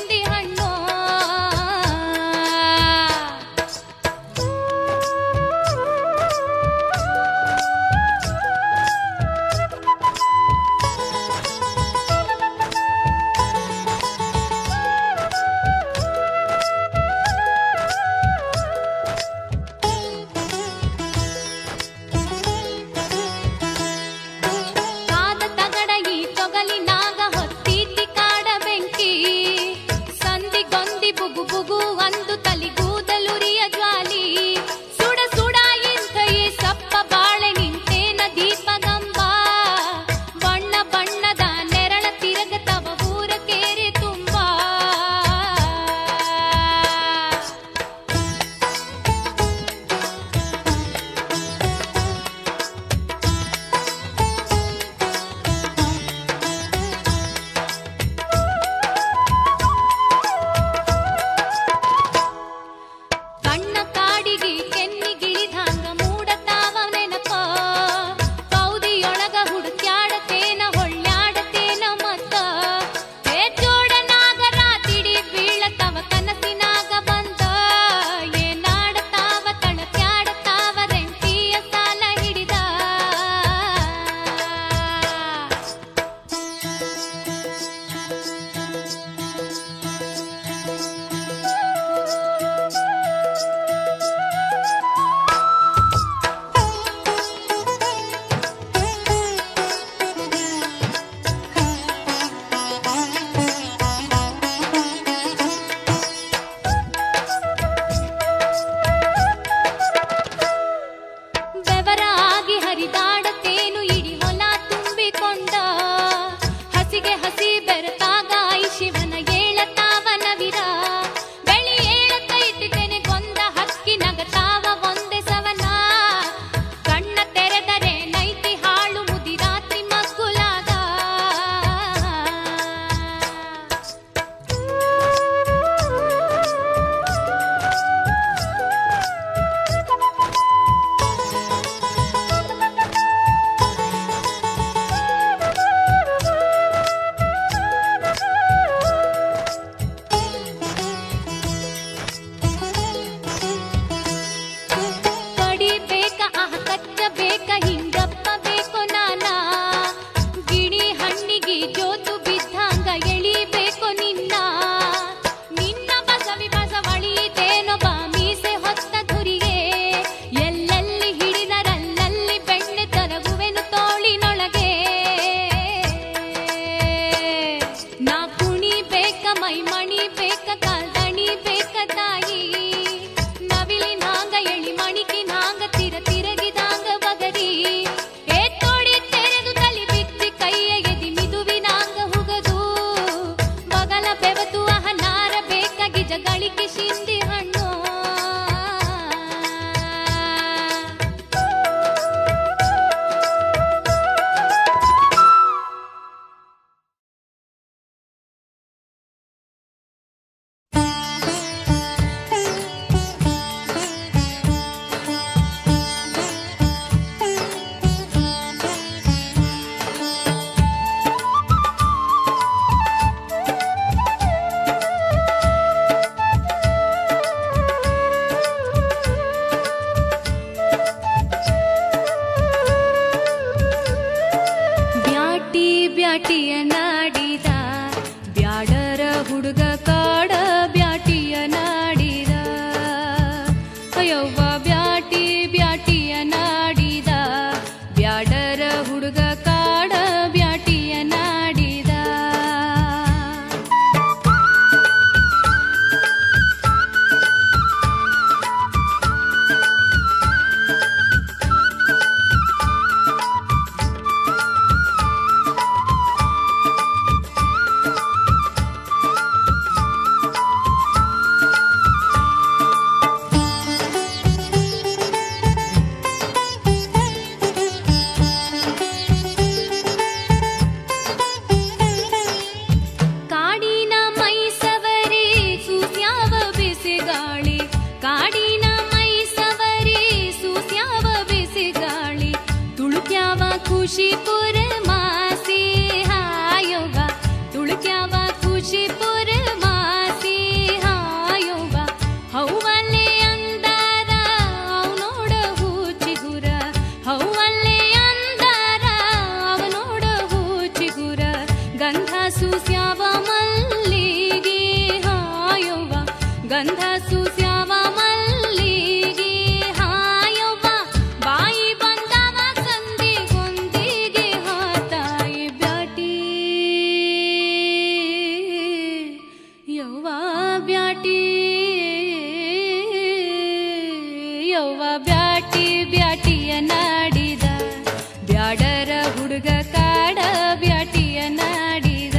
ಶಿಂದಿ ಹಣ್ಣು ಕಾದ ತಗಡ ಈ ತೊಗಲಿನಾಗ ಹೊತ್ತೀತಿ ಕಾಡ ಬೆಂಕಿ ಸಂದಿಗೊಂದಿ ಬುಗು ಬುಗು ಅಂದು ತಲಿಗೂದಲುರಿಯ ಜ್ವಾಲಿ ಸುಡ ಸುಡ ಇಂಥ ಈ ಸಪ್ಪ ಬಾಳೆ ನಿಂತೇನ ದೀಪಗಂಬ ಬಣ್ಣ ಬಣ್ಣದ ನೆರಳ ತಿರಗತವ ಊರ ಕೇರಿ ತುಂಬಾ ಕಣ್ಣ ಕಾಡಿಗಿ ಕೆನ್ನಿಗಿಳಿದಾಂಗ ಮೂಡತಾವ ನೆನಪ ಕೌದಿಯೊಳಗ ಹುಡುಕ್ಯಾಡತೇನ ಹೊಳ್ಳ್ಯಾಡತೇನ ಮತ್ತ ಏ ಜೋಡನಾಗ ರಾತಿಡಿ ಬೀಳತವ ಕನಸಿನಾಗ ಬಂದ ಏನಾಡತಾವ ತಳಕ್ಯಾಡತಾವ ರೆಂಟಿಯ ಸಾಲ ಹಿಡಿದ ಬೆವರ ಆಗಿ ಹರಿದಾಡತೇನು ಇಡಿ ಹೊಲ ತುಂಬಿಕೊಂಡ ಹಸಿಗೆ ಹಸಿ ಬೆರತಾಗ ಐ ಶಿವನ ಏಳತಾವನ ವಿರ ಬೆಳಿ ಏಳತೈತಿ ತೆನೆಗೊಂದ ಹಕ್ಕಿ ನಗತಾವ ಒಂದೆ ಸವನ ಕಣ್ಣ ತೆರೆದರೆ ನೈತಿ ಹಾಳು ಮುದಿರಾತ್ರಿ ಮಗ್ಗುಲಾಗ ಕಡಿಬೇಕ ಆಹ ಕಚ್ಚಬೇಕ ಹಿಂಗಪ್ಪ ಬೇಕು ನಾನ ಗಿಣಿ ಹಣ್ಣಿಗೆ ಜೋತು ಬಿದ್ದಂಗ ಎಳಿಬೇಕು ನಿನ್ನ ನಿನ್ನ ಬಸವಿ ಬಸವಳಿತೇನೋ ಬಾ ಮೀಸೆ ಹೊತ್ತ ಧುರಿಗೆ ಎಲ್ಲೆಲ್ಲಿ ಹಿಡಿದರಲ್ಲಲ್ಲಿ ಬೆಣ್ಣೆ ತರಗುವೆನು ತೋಳಿನೊಳಗೆ ನಾ ಕುಣಿ ಬೇಕ ಮೈ ಮಣಿ ಬೇಕ ಕಾಲ್ದಣಿ ಬೇಕ ತಾಯಿ ನವಿಲಿನಾಂಗ ಎಳಿ ಮಣಿಕಿನಾಂಗ ತಿರ ತಿರಗಿದಾಂಗ ಬಗರಿ ಏ ತೋಡಿ ತೆರೆದು ತಲಿ ಬಿಚ್ಚಿ ಕೈಯ ಎದಿ ಮಿದುವಿನಾಂಗ ಹುಗದು ಬಗಲ ಬೆವತು ಅಹನಾರ ಬೇಕ ಗಿಜಗಳಿಗೆ ಶಿಂದಿ ಹಣ್ಣು ಠಠಠಠ ಗಂಧ ಸೂಸ್ಯಾವ ಮಲ್ಲಿಗೆ ಹಾಯವ್ವ ಬಾಯಿ ಬಂದವ ಸಂಧಿ ಗೊಂದಿಗೆ ಹಾತಾಯಿ ಬ್ಯಾಟಿ ಯವ್ವ ಬ್ಯಾಟಿ ಯವ್ವ ಬ್ಯಾಟಿ ಬ್ಯಾಟಿಯ ನಾಡಿದ ಬ್ಯಾಡರ ಹುಡುಗ ಕಾಡ ಬ್ಯಾಟಿಯ ನಾಡಿದ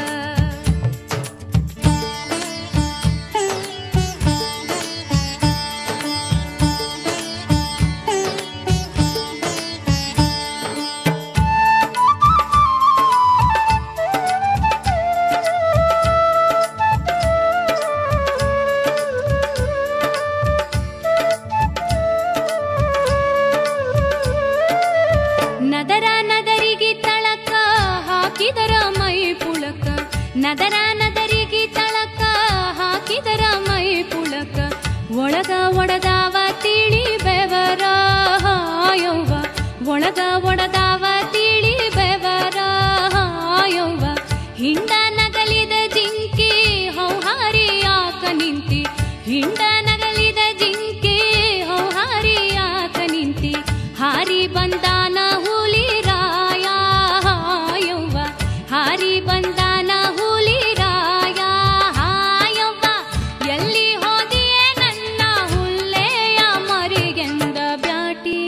ನದರ ನದರಿಗೆ ತಳಕ ಹಾಕಿದರ ಮೈ ಪುಳಕ ನದರ ನದರಿಗೆ ತಳಕ ಹಾಕಿದರ ಮೈ ಪುಳಕ ಒಳಗ ಒಡದಾವ ತಿಳಿ ಬೆವರ ಹಾಯವ್ವ ಒಳಗ ಒಡದಾವ ತಿಳಿ ಬೆವರ ಹಾಯವ್ವ ಹಿಂಡ ನಗಲಿದ ಜಿಂಕಿ ಹೌಹಾರಿ ಯಾಕ ನಿಂತಿ ಹಿಂಡ ನಗಲಿದ ಜಿಂಕಿ ಹೌಹಾರಿ ಯಾಕ ನಿಂತಿ ಹಾರಿ ಬಂದಾನ ಹುಲಿ ರಾಯ ಹಾಯವ್ವ ಹಾರಿ ಬಂದಾನ ಹುಲಿ ರಾಯ ಹಾಯವ್ವ ಎಲ್ಲಿ ಹೋದಿಯೇ ನನ್ನ ಹುಲ್ಲೆಯ ಮರಿಗೆಂದ ಬ್ಯಾಟಿ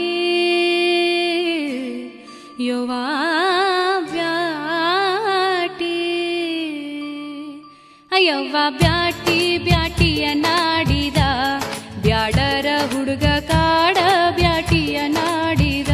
ಯವ್ವ ಬ್ಯಾಟಿ ಅಯ್ಯವ್ವ ಬ್ಯಾಟಿ ಬ್ಯಾಟಿಯ ನಾಡಿದ ಬ್ಯಾಡರ ಹುಡುಗ ಕಾಡ ಬ್ಯಾಟಿಯ ನಾಡಿದ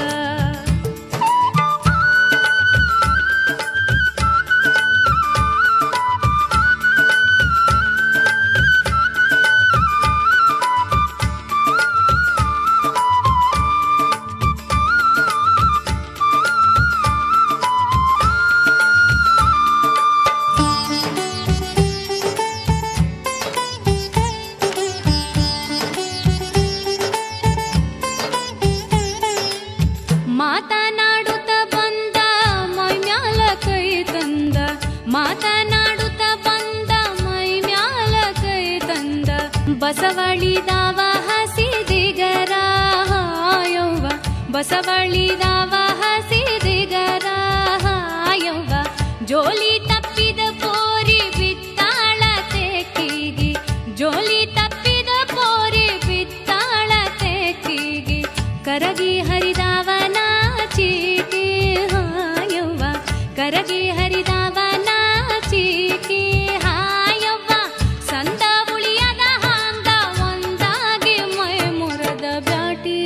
ಮಾತನಾಡುತ್ತ ಬಂದ ಮೈ ಮ್ಯಾಲ ಕೈ ತಂದ ಮಾತನಾಡುತ್ತ ಬಂದ ಮೈ ಮ್ಯಾಲ ಕೈ ತಂದ ಬಸವಳಿದಾವ ಹಸಿದಿಗರ ಹಾಯವ್ವ ಬಸವಳಿದಾವ ಹಸಿದಿಗರ ಹಾಯವ್ವ ಜೋಲಿ ತಪ್ಪಿದ ಪೋರಿ ಬಿತ್ತಾಳ ತೆಕ್ಕಿಗಿ ಜೋಲಿ ತಪ್ಪಿದ ಪೋರಿ ಬಿತ್ತಾಳ ತೆಕ್ಕಿಗಿ ಕರಗಿ ಹರಿದವನ ಚೀಟಿ ಹಾಯವ್ವ ಕರಗಿ ಹರಿದವನ ಚೀಟಿ ಹಾಯವ್ವ ಸಂದ ಉಳಿಯದ ಹಾಂಗ ಒಂದಾಗಿ ಮೈ ಮುರದ ಬ್ಯಾಟಿ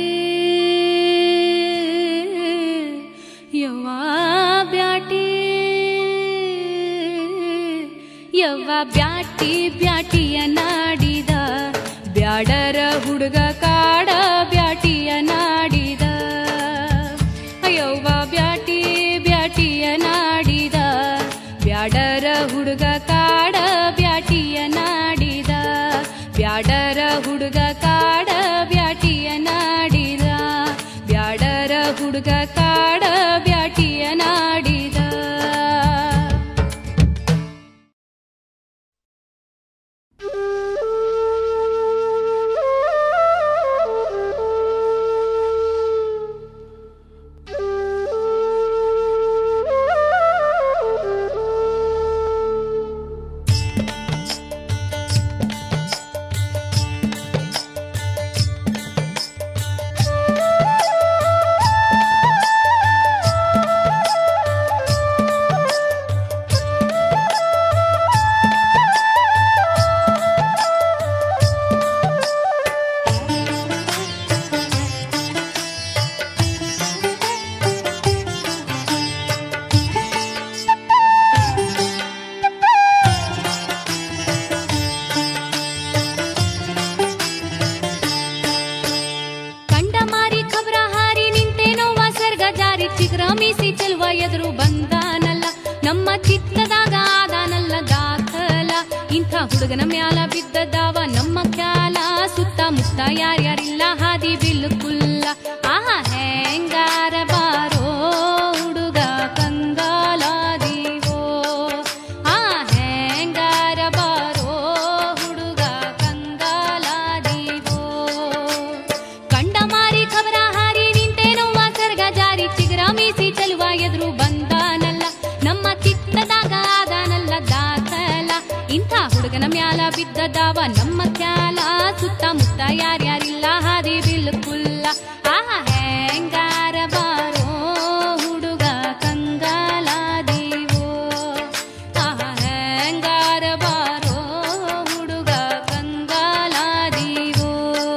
ಯವ್ವ ಬ್ಯಾಟಿ ಯವ್ವ ಬ್ಯಾಟಿ ಬ್ಯಾಟಿಯ ನಾಡಿದ ಬ್ಯಾಡರ ಹುಡುಗ ಕಾಡ ಬ್ಯಾಟಿಯ ನಾಡಿದ ಅಯ್ಯವ್ವ ಬ್ಯಾಟಿ ಬ್ಯಾಟಿಯ ನಾಡಿದ ಬ್ಯಾಡರ ಹುಡುಗ ಕಾಡ ಬ್ಯಾಟಿಯ ನಾಡಿದ ಬ್ಯಾಡರ ಹುಡುಗ ಕಾಡ ಬ್ಯಾಟಿಯ ನಾಡಿದ ಬ್ಯಾಡರ ಹುಡುಗ ಕಾಡ ಬ್ಯಾಟಿಯ ನಾಡಿದ ಕಂಡ ಮಾರಿ ಖಬ್ರ ಹಾರಿ ನಿಂತೇನೋವ ಸರ್ಗ ಜಾರಿ ಚಿಗ್ರಮಿಸಿ ಚೆಲ್ವ ಎದುರು ಬಂದಾನಲ್ಲ ನಮ್ಮ ಚಿತ್ತದಾಗ ಆದಾನಲ್ಲ ದಾಖಲ ಇಂಥ ಹುಡುಗನ ಮ್ಯಾಲ ಬಿದ್ದದಾವ ನಮ್ಮ ಖ್ಯಾಲ ಸುತ್ತಮುತ್ತ ಯಾರ್ಯಾರಿಲ್ಲ ಹಾದಿ ಬಿಲ್ಲು ಕುಲ್ಲ ಆಹಾ ಹೆಂಗಾರ ಬಾರೋ ಹುಡುಗ ಕಂಗಾಲಾದೀವೋ ಆ ಹೆಂಗಾರ ಬಾರೋ ಹುಡುಗ ಇಂಥ ಹುಡುಗನ ಮ್ಯಾಲ ಬಿದ್ದದಾವ ನಮ್ಮ ಖ್ಯಾಲ ಸುತ್ತಮುತ್ತ ಯಾರ್ಯಾರಿಲ್ಲ ಹಾದಿ ಬಿಲ್ಕುಲ್ಲ ಆಹ ಹೆಂಗಾರ ಬಾರೋ ಹುಡುಗ ಕಂಗಾಲಾದೀವೋ ಆಹ ಹೆಂಗಾರ ಬಾರೋ ಹುಡುಗ ಕಂಗಾಲಾದೀವೋ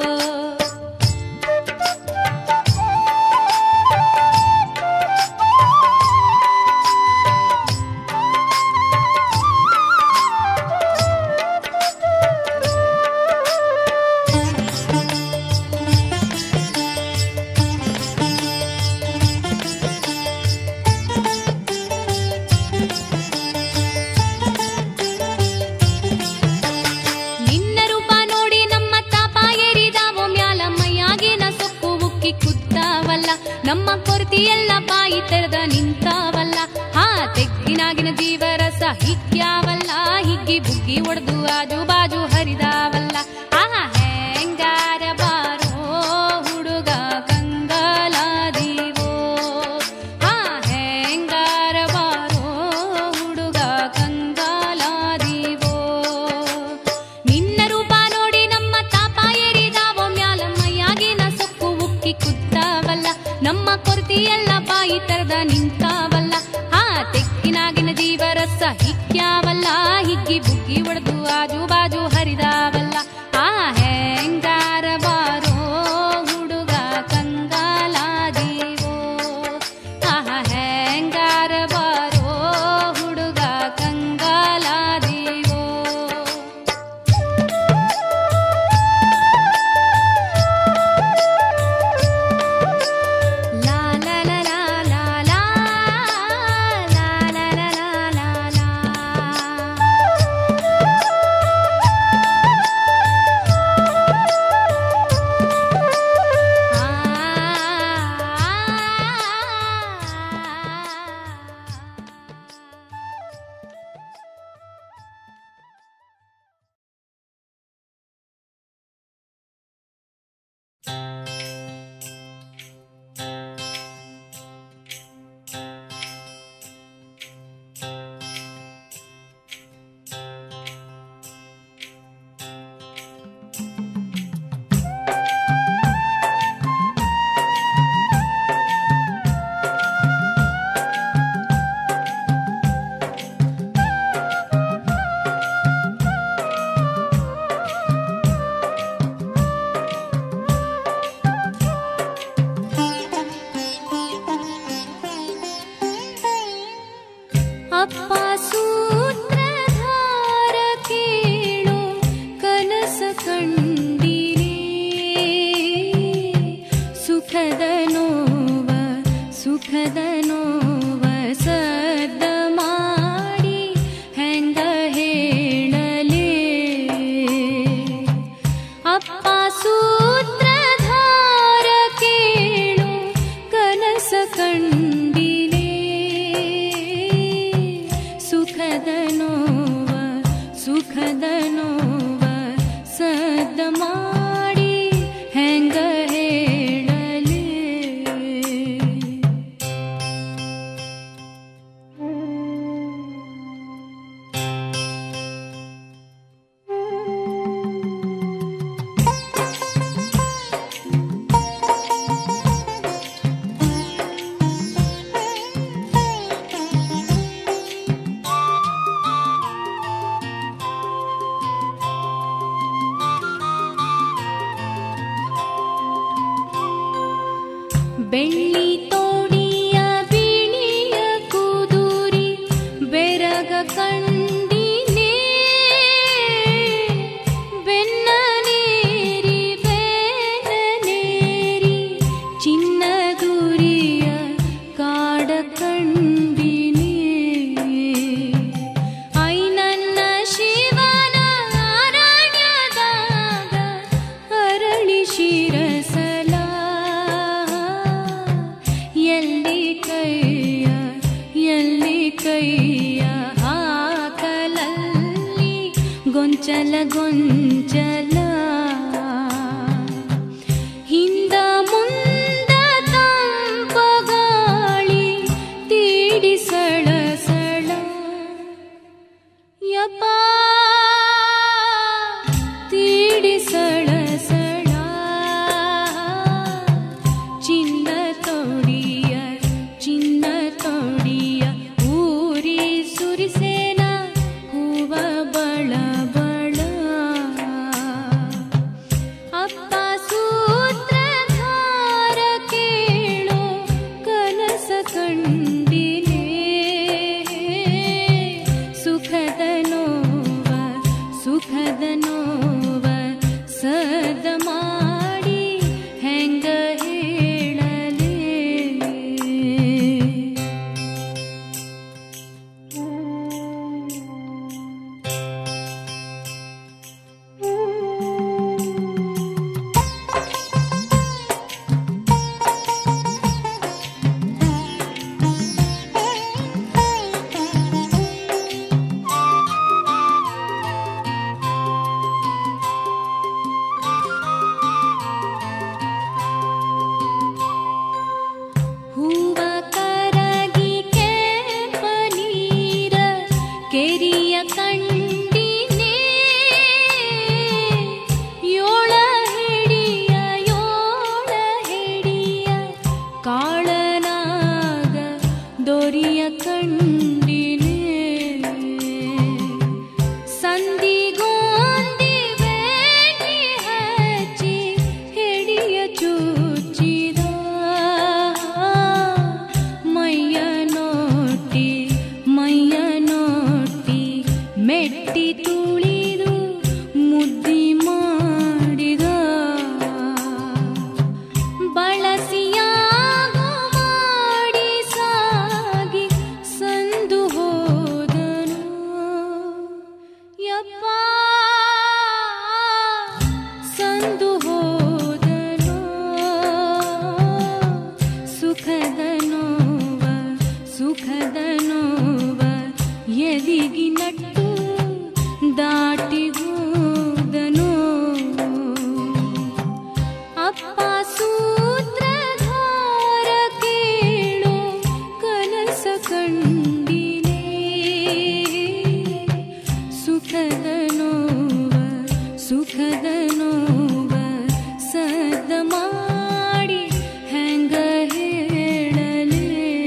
ನಿನ್ನ ರೂಪ ನೋಡಿ ನಮ್ಮ ತಾಪ ಏರಿದಾವೋ ಮ್ಯಾಲ ಮೈಯಾಗಿನ ಸೊಕ್ಕು ಉಕ್ಕಿ ಕುದ್ದಾವಲ್ಲ ನಮ್ಮ ಕೊರತೆಯೆಲ್ಲ ಬಾಯಿ ತೆರೆದ ನಿಂತಾವಲ್ಲ ಹಾ ತೆಗ್ಗಿನಾಗಿನ ಜೀವರಸ ಹಿಗ್ಯಾವಲ್ಲ ಹಿಗ್ಗಿ ಬುಗ್ಗಿ ಒಡೆದು ಆಜು ಬಾಜು ಹರಿದಾವಲ್ಲ ಆಹಾ ಹೆಂಗಾರ ಬಾರೋ ಹುಡುಗ ಕಂಗಾಲಾದೀವೋ ಹಾ ಹೆಂಗಾರ ಬಾರೋ ಹುಡುಗ ಕಂಗಾಲಾದೀವೋ ನಿನ್ನ ರೂಪ ನೋಡಿ ನಮ್ಮ ತಾಪ ಏರಿದಾವೋ ಮ್ಯಾಲ ಮೈಯಾಗಿನ ಸೊಕ್ಕು ಉಕ್ಕಿ ಕುದ್ದಾವಲ್ಲ ನಮ್ಮ ಕೊರತೆಯೆಲ್ಲ ಬಾಯಿ ತೆರೆದ ನಿಂತಾವಲ್ಲ ಹಾ ತೆಕ್ಕಿನಾಗಿನ ಜೀವರಸ ಹಿಗ್ಯಾವಲ್ಲ ಹಿಗ್ಗಿ ಬುಗ್ಗಿ ಒಡೆದು ಆಜು ಬಾಜು ಹರಿದಾವಲ್ಲ ಆ ಹೆಂಗಾರ ಬಾರೋ ಹುಡುಗ ಕಂಗಾಲಾದೀವೋ ಆಹ ಹೆಂಗಾರ ಬಾರೋ ಹುಡುಗ ಕಂಗಾಲಾದೀವೋ ಲಾ ಲಾ ಲಾ ಲಾ ಲಾ ಲಾ ಲಾ ಲಾ ಲಾ ಲಾ ಲಾ ಲಾ ಅಪ್ಪ ಸೂತ್ರಧಾರ ಕೇಳು ಕನಸ ಕಂಡಿರಿ ಸುಖದ ನೋವ ಸುಖದ ನೋವ ಸದ್ದ ಮಾಡಿ ಹೆಂಗ ಹೇಳಲೇ ಅಪ್ಪ ಸೂತ್ರಧಾರ ಕೇಳು ಕನಸ ಕಂಡಿಲೆ ಸುಖದ ನೋವ ಸುಖದ ನೋವ ಸದ್ದ ಮಾಡಿ ಹೆಂಗ ಹೇಳಲೇ ಬೆಳ್ಳಿ ತೋಡಿಯ ಬಿಳಿಯ ಕುದುರಿ ಬೆರಗ ಕಂಡಿನೇ ಬೆನ್ನ ನೇರಿ ಬೆನ್ನ ನೇರಿ ಚಿನ್ನ ಗುರಿಯ ಕಾಡ ಕಂಡಿನೇ ಐ ನನ್ನ ಶಿವನ ಅರಣ್ಯದಾಗ ಅರಳಿ ಶಿರಸಲ ಎಲ್ಲಿ ಕೈಯ ಎಲ್ಲಿ ಕೈಯ ಹಾಕಲಲ್ಲಿ ಗೊಂಚಲ ಗೊಂಚಲ ಹಿಂದ ಮುಂದ ತಂಪ ಗಾಳಿ ತೀಡಿ ಸಳ ಸಳ ಯಪ್ಪ ಸುಖದ ನೋವ ಸದ ಮಾಡಿ ಹೆಂಗ ಹೇಳಲೇ ಹೂವ ಕರಗಿ ಕೆಂಪ ನೀರ ಕೆರಿಯ ಕಂಡಿನೇ ಯೋಳ ಹಿಡಿಯ ಯೋಳ ಹಿಡಿಯ ಕಾಳನಾಗ ದೊರಿಯ ಕಂಡಿನೇ ಸಂದಿಗೋಂದಿ ಬೆಂಕಿ ಹಚ್ಚಿ ಹಿಡಿಯ ಚುಚ್ಚಿದ ಮೈಯ ನೋಟಿ ಮೈಯ ನೋಟಿ ಮೆಟ್ಟಿ ತುಳಿದು ಮುದ್ದಿ ಮಾಡಿದ ಬಳಸಿಯಾಗೋ ಮಾಡಿ ಸಾಗಿ ಸಂದು ಹೋದನು ಯಪ್ಪ ಸಂದು ಹೋದನು ಸುಖದ ನೋವ ಸುಖದ ನೋವ ಎದಿಗಿ ನಟ್ಟು ದಾಟಿ ಹೋದನು ಅಪ್ಪ ಸೂತ್ರಧಾರ ಕೇಳು ಕನಸ ಕಂಡಿನೇ ಸುಖದ ನೋವ ಸುಖದ ನೋವ ಸದ ಮಾಡಿ ಹೆಂಗ ಹೇಳಲೇ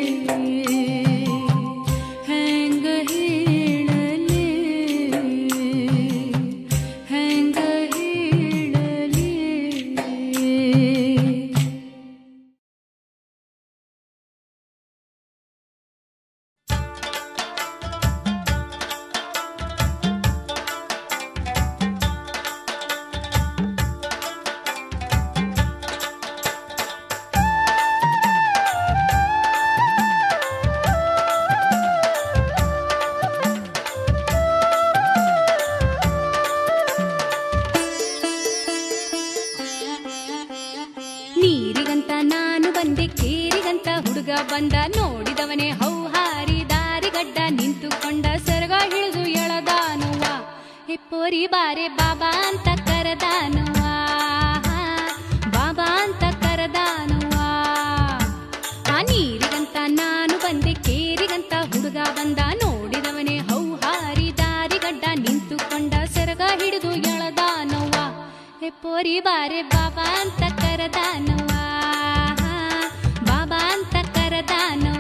ಹೆಂಗ ಹೇಳಲೇ ಹೆಂಗ ಹೇಳಲೇ ನೀರಿಗಂತ ನಾನು ಬಂದೆ ಕೇರಿಗಂತ ಹುಡುಗ ಬಂದ ನೋಡಿದವನೇ ಹೌಹಾರಿ ದಾರಿಗಡ್ಡ ನಿಂತುಕೊಂಡ ಸರಗ ಹಿಡಿದು ಎಳದಾನುವ ಹೆಪ್ಪೋರಿ ಬಾರೆ ಬಾಬಾ ಅಂತ ಕರೆದಾನುವ ಬಾಬಾ ಅಂತ ಕರೆದಾನುವ ಆ ನೀರಿಗಂತ ನಾನು ಬಂದೆ ಕೇರಿಗಂತ ಹುಡುಗ ಬಂದ ನೋಡಿದವನೇ ಹೌಹಾರಿ ದಾರಿಗಡ್ಡ ನಿಂತುಕೊಂಡ ಸರಗ ಹಿಡಿದು ಎಳದಾನವ್ವ ಹೆಪ್ಪೋರಿ ಬಾರೆ ಬಾಬಾ ಅಂತ ಕರೆದಾನವ್ವ ಬಾಬಾ ಅಂತ ಕರೆದಾನವ್ವ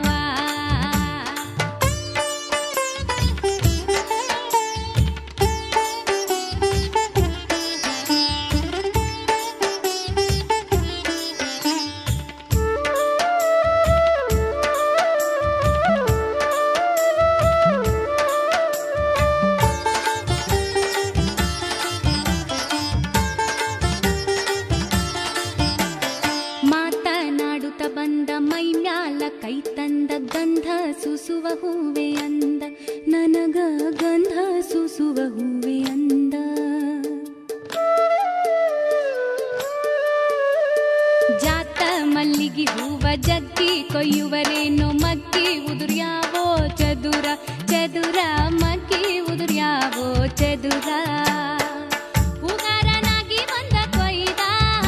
ಮಾತನಾಡುತ್ತ ಬಂದ ಮೈ ಮ್ಯಾಲ ಕೈ ತಂದ ಗಂಧ ಸುಸುವ ಹೂವೆ ಅಂದ ನನಗ ಗಂಧ ಸುಸುವ ಹೂವೆ ಅಂದ ಜಾತ ಮಲ್ಲಿಗೆ ಹೂವ ಜಗ್ಗಿ ಕೊಯ್ಯುವರೇನೋ ಮಗ್ಗಿ ಉದುರ್ಯಾವೋ ಚದುರ ಚದುರ ಮಗ್ಗಿ ಉದುರ್ಯಾವೋ ಚದುರ ಹೂಗಾರನಾಗಿ ಬಂದ ಕೊಯ್ದ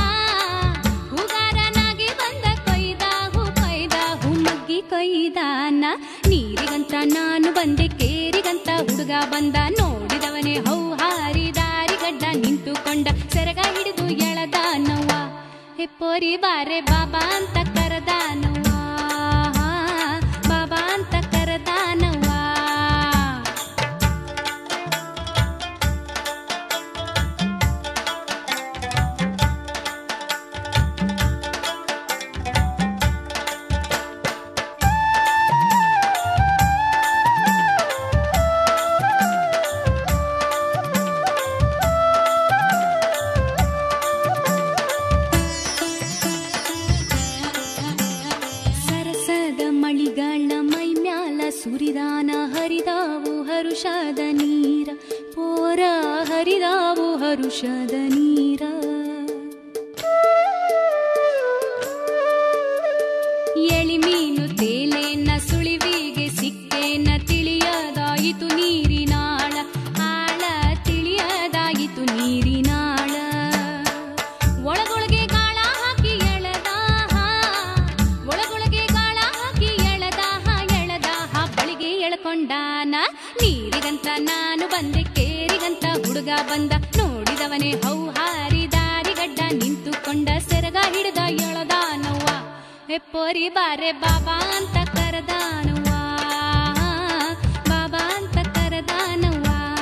ಹೂಗಾರನಾಗಿ ಬಂದ ಕೊಯ್ದ ಹೂ ಕೊಯ್ದ ಹೂ ಮಗ್ಗಿ ಕೊಯ್ದಾನ ನೀರಿಗಂತ ನಾನು ಬಂದೆ ಕೇರಿಗಂತ ಹುಡುಗ ಬಂದ ನೋಡಿದವನೇ ಹೌಹಾರಿ ದಾರಿಗಡ್ಡ ನಿಂತುಕೊಂಡ ಸೆರಗ ಹಿಡಿದು ಎಳದಾನವ್ವ ಹೆಪ್ಪೋರಿ ಬಾರೆ ಬಾಬಾ ಅಂತ ಕರೆದಾನವ್ವ ಬಾಬಾ ಅಂತ ಕರೆದಾನವ್ವ ಹರುಷದ ನೀರ ಎಳಿಮೀನು ತೇಲೇನ ಸುಳಿವಿಗೆ ಸಿಕ್ಕೇನ ತಿಳಿಯದಾಯಿತು ನೀರಿನಾಳ ಆಳ ತಿಳಿಯದಾಯಿತು ನೀರಿನಾಳ ಒಳಗೊಳಗೆ ಗಾಳ ಹಾಕಿ ಎಳೆದ ಒಳಗೊಳಗೆ ಗಾಳ ಹಾಕಿ ಎಳೆದ ಎಳೆದ ಬಳಿಗೆ ಎಳ್ಕೊಂಡಾನ ನೀರಿಗಂತ ನಾನು ಬಂದೆ ಕೇರಿಗಂತ ಹುಡುಗ ಬಂದ ನೋಡಿದವನೇ ಹೌಹಾರಿ ದಾರಿಗಡ್ಡ ನಿಂತುಕೊಂಡ ಸೆರಗ ಹಿಡಿದ ಎಳದಾನವ್ವ ಎಪ್ಪೋರಿ ಬಾರೆ ಬಾಬಾ ಅಂತ ಕರೆದಾನವ್ವ ಬಾಬಾ ಅಂತ ಕರೆದಾನವ್ವ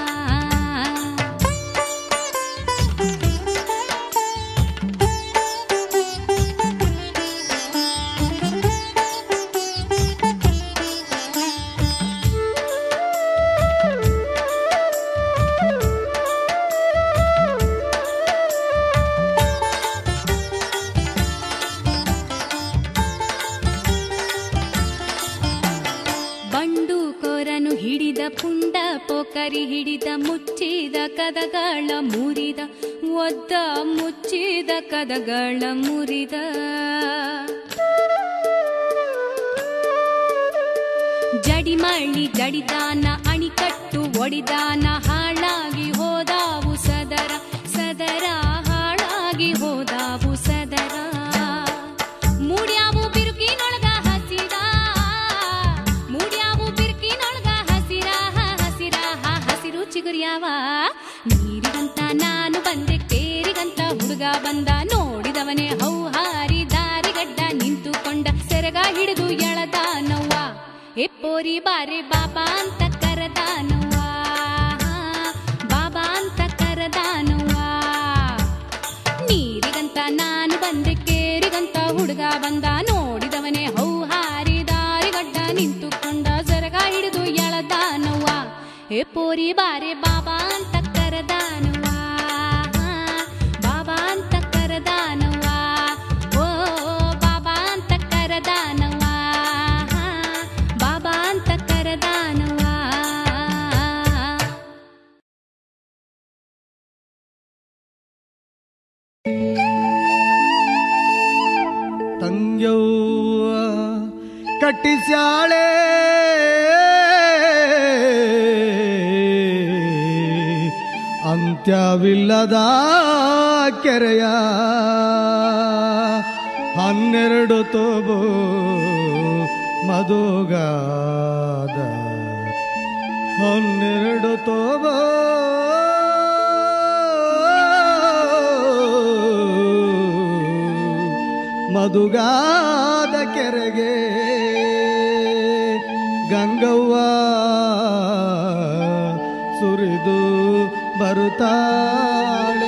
ಬಂಡು ಕೊರನು ಹಿಡಿದ ಪುಂಡ ಪೋಕರಿ ಹಿಡಿದ ಮುಚ್ಚಿದ ಕದಗಳ ಮುರಿದ ಒದ್ದ ಮುಚ್ಚಿದ ಕದಗಳ ಮುರಿದ ಜಡಿಮಳ್ಳಿ ಜಡಿದಾನ ಅಣಿಕಟ್ಟು ಒಡಿದಾನ ಹಾಳಾಗಿ ಹೋದಾವು ಸದರ ಸದರ ಹಾಳಾಗಿ ಹೋದಾವು ಸದರ ಮೂಡ್ಯಾವು ಬಿರುಕಿನೊಳಗ ಹಸಿರ ಮೂಡ್ಯಾವು ಬಿರುಕಿನೊಳಗ ಹಸಿರ ಹಸಿರ ಹಸಿರು ಚಿಗುರ್ಯಾವ ನೀರಿಗಂತ ನಾನು ಬಂದೆ ಕೇರಿಗಂತ ಹುಡುಗ ಬಂದ ನೋಡಿದವನೇ ಹೌಹಾರಿ ದಾರಿಗಡ್ಡ ನಿಂತುಕೊಂಡ ಸೆರಗ ಹಿಡಿದು ಎಳದಾನವ್ವ ಎಪ್ಪೋರಿ ಬಾರೆ ಬಾಬಾ ಅಂತ ಕರೆದಾನವ್ವ ಬಾಬಾ ಅಂತ ಕರೆದಾನವ್ವ ನೀರಿಗಂತ ನಾನು ಬಂದೆ ಕೇರಿಗಂತ ಹುಡುಗ ಬಂದ ನೋಡಿದವನೇ ಹೌಹಾರಿ ದಾರಿಗಡ್ಡ ನಿಂತುಕೊಂಡ ಸೆರಗ ಹಿಡಿದು ಎಳದಾನವ್ವ ಎ ಪೋರಿ ಬಾರೆ ಬಾಬಾ ಅಂತ ಕರೆದಾನವ್ವ ಬಾಬಾ ಅಂತ ಕರೆದಾನವ್ವ ಓ ಬಾಬಾ ಅಂತ ಕರೆದಾನವ್ವ ಬಾಬಾ ಅಂತ ಕರೆದಾನವ್ವ ತಂಗ್ಯವ್ವ ಕಟ್ಟಿಸ್ಯಾಳೆ ಅಂತ್ಯವಿಲ್ಲದ ಕೆರೆಯ ಹನ್ನೆರಡು ತೋಬು ಮಧುಗಾದ ಹನ್ನೆರಡು ತೋಬೋ ಮಧುಗಾದ ಕೆರೆಗೆ ಗಂಗವ್ವ ಸುರಿದು ಬರುತ್ತಾಳೆ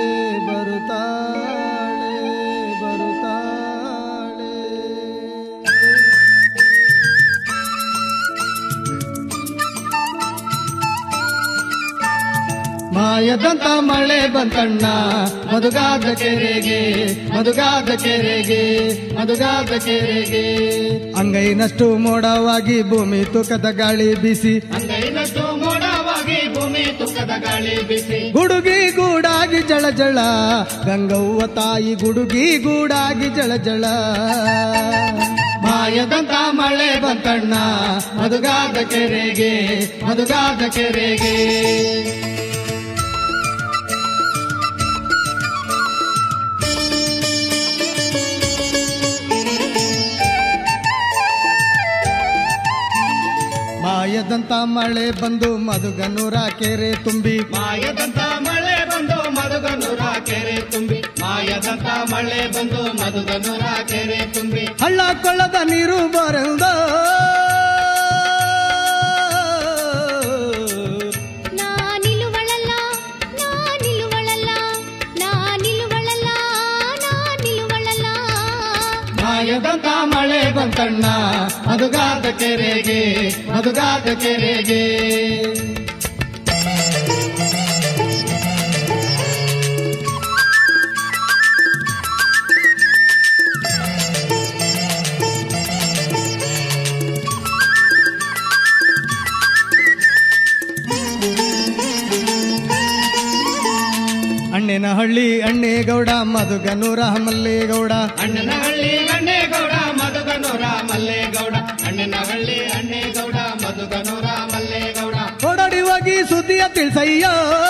ಬರುತ್ತಾಳೆ ಬರುತ್ತಾಳೆ ಮಾಯದಂತ ಮಳೆ ಬಂತಣ್ಣ ಮಧುಗಾದ ಕೆರೆಗೆ ಮಧುಗಾದ ಕೆರೆಗೆ ಮಧುಗಾದ ಕೆರೆಗೆ ಅಂಗೈನಷ್ಟು ಮೋಡವಾಗಿ ಭೂಮಿ ತೂಕದ ಗಾಳಿ ಬಿಸಿ ಅಂಗೈನಷ್ಟು ಮೋಡವಾಗಿ ಭೂಮಿ ತುಕ್ಕದ ಗಾಳಿ ಬಿಸಿ ಗುಡುಗಿ ಗೂಡಾಗಿ ಜಳ ಜಳ ಗಂಗವ್ವ ತಾಯಿ ಗುಡುಗಿ ಗೂಡಾಗಿ ಜಳ ಜಳ ಮಾಯದಂತ ಮಳೆ ಬಂತಣ್ಣ ಮಧುಗಾದ ಕೆರೆಗೆ ಮಧುಗಾದ ಕೆರೆಗೆ ಮಾಯದಂತ ಮಳೆ ಬಂದು ಮಧುಗನೂರ ಕೆರೆ ತುಂಬಿ ಮಾಯದಂತ ಮಳೆ ಬಂದು ಮಧುಗನೂರ ಕೆರೆ ತುಂಬಿ ಮಾಯದಂತ ಮಳೆ ಬಂದು ಮಧುಗನೂರ ಕೆರೆ ತುಂಬಿ ಹಳ್ಳ ಕೊಳ್ಳದ ನೀರು ಬರೆದ ನಾನಿಲುವಳಲ್ಲ ನಾನಿಲುವಳಲ್ಲ ನಾನಿಲುವಳಲ್ಲ ನಾನಿಲುವಳಲ್ಲ ಮಾಯದಂತ ಮಳೆ ಬಂತಣ್ಣ ಮಧುಗಾದ ಕೆರೆಗೆ ಮಧುಗಾದ ಕೆರೆಗೆ ಅಣ್ಣನ ಹಳ್ಳಿ ಅಣ್ಣೇಗೌಡ ಮಧುಗನೂರ ಮಲ್ಲೇಗೌಡ ಅಣ್ಣನ ಹಳ್ಳಿ ಗಂಡೇಗೌಡ ಮಧುಗನೂರ ಮಲ್ಲೇಗೌಡ ಅಣ್ಣನ ಹಳ್ಳಿ ಅಣ್ಣೇಗೌಡ ಮಧುಗನೂರ ಮಲ್ಲೇಗೌಡ ಓಡಾಡಿ ಹೋಗಿ ಸುದ್ದಿಯ ತಿಳಿಸಯ್ಯ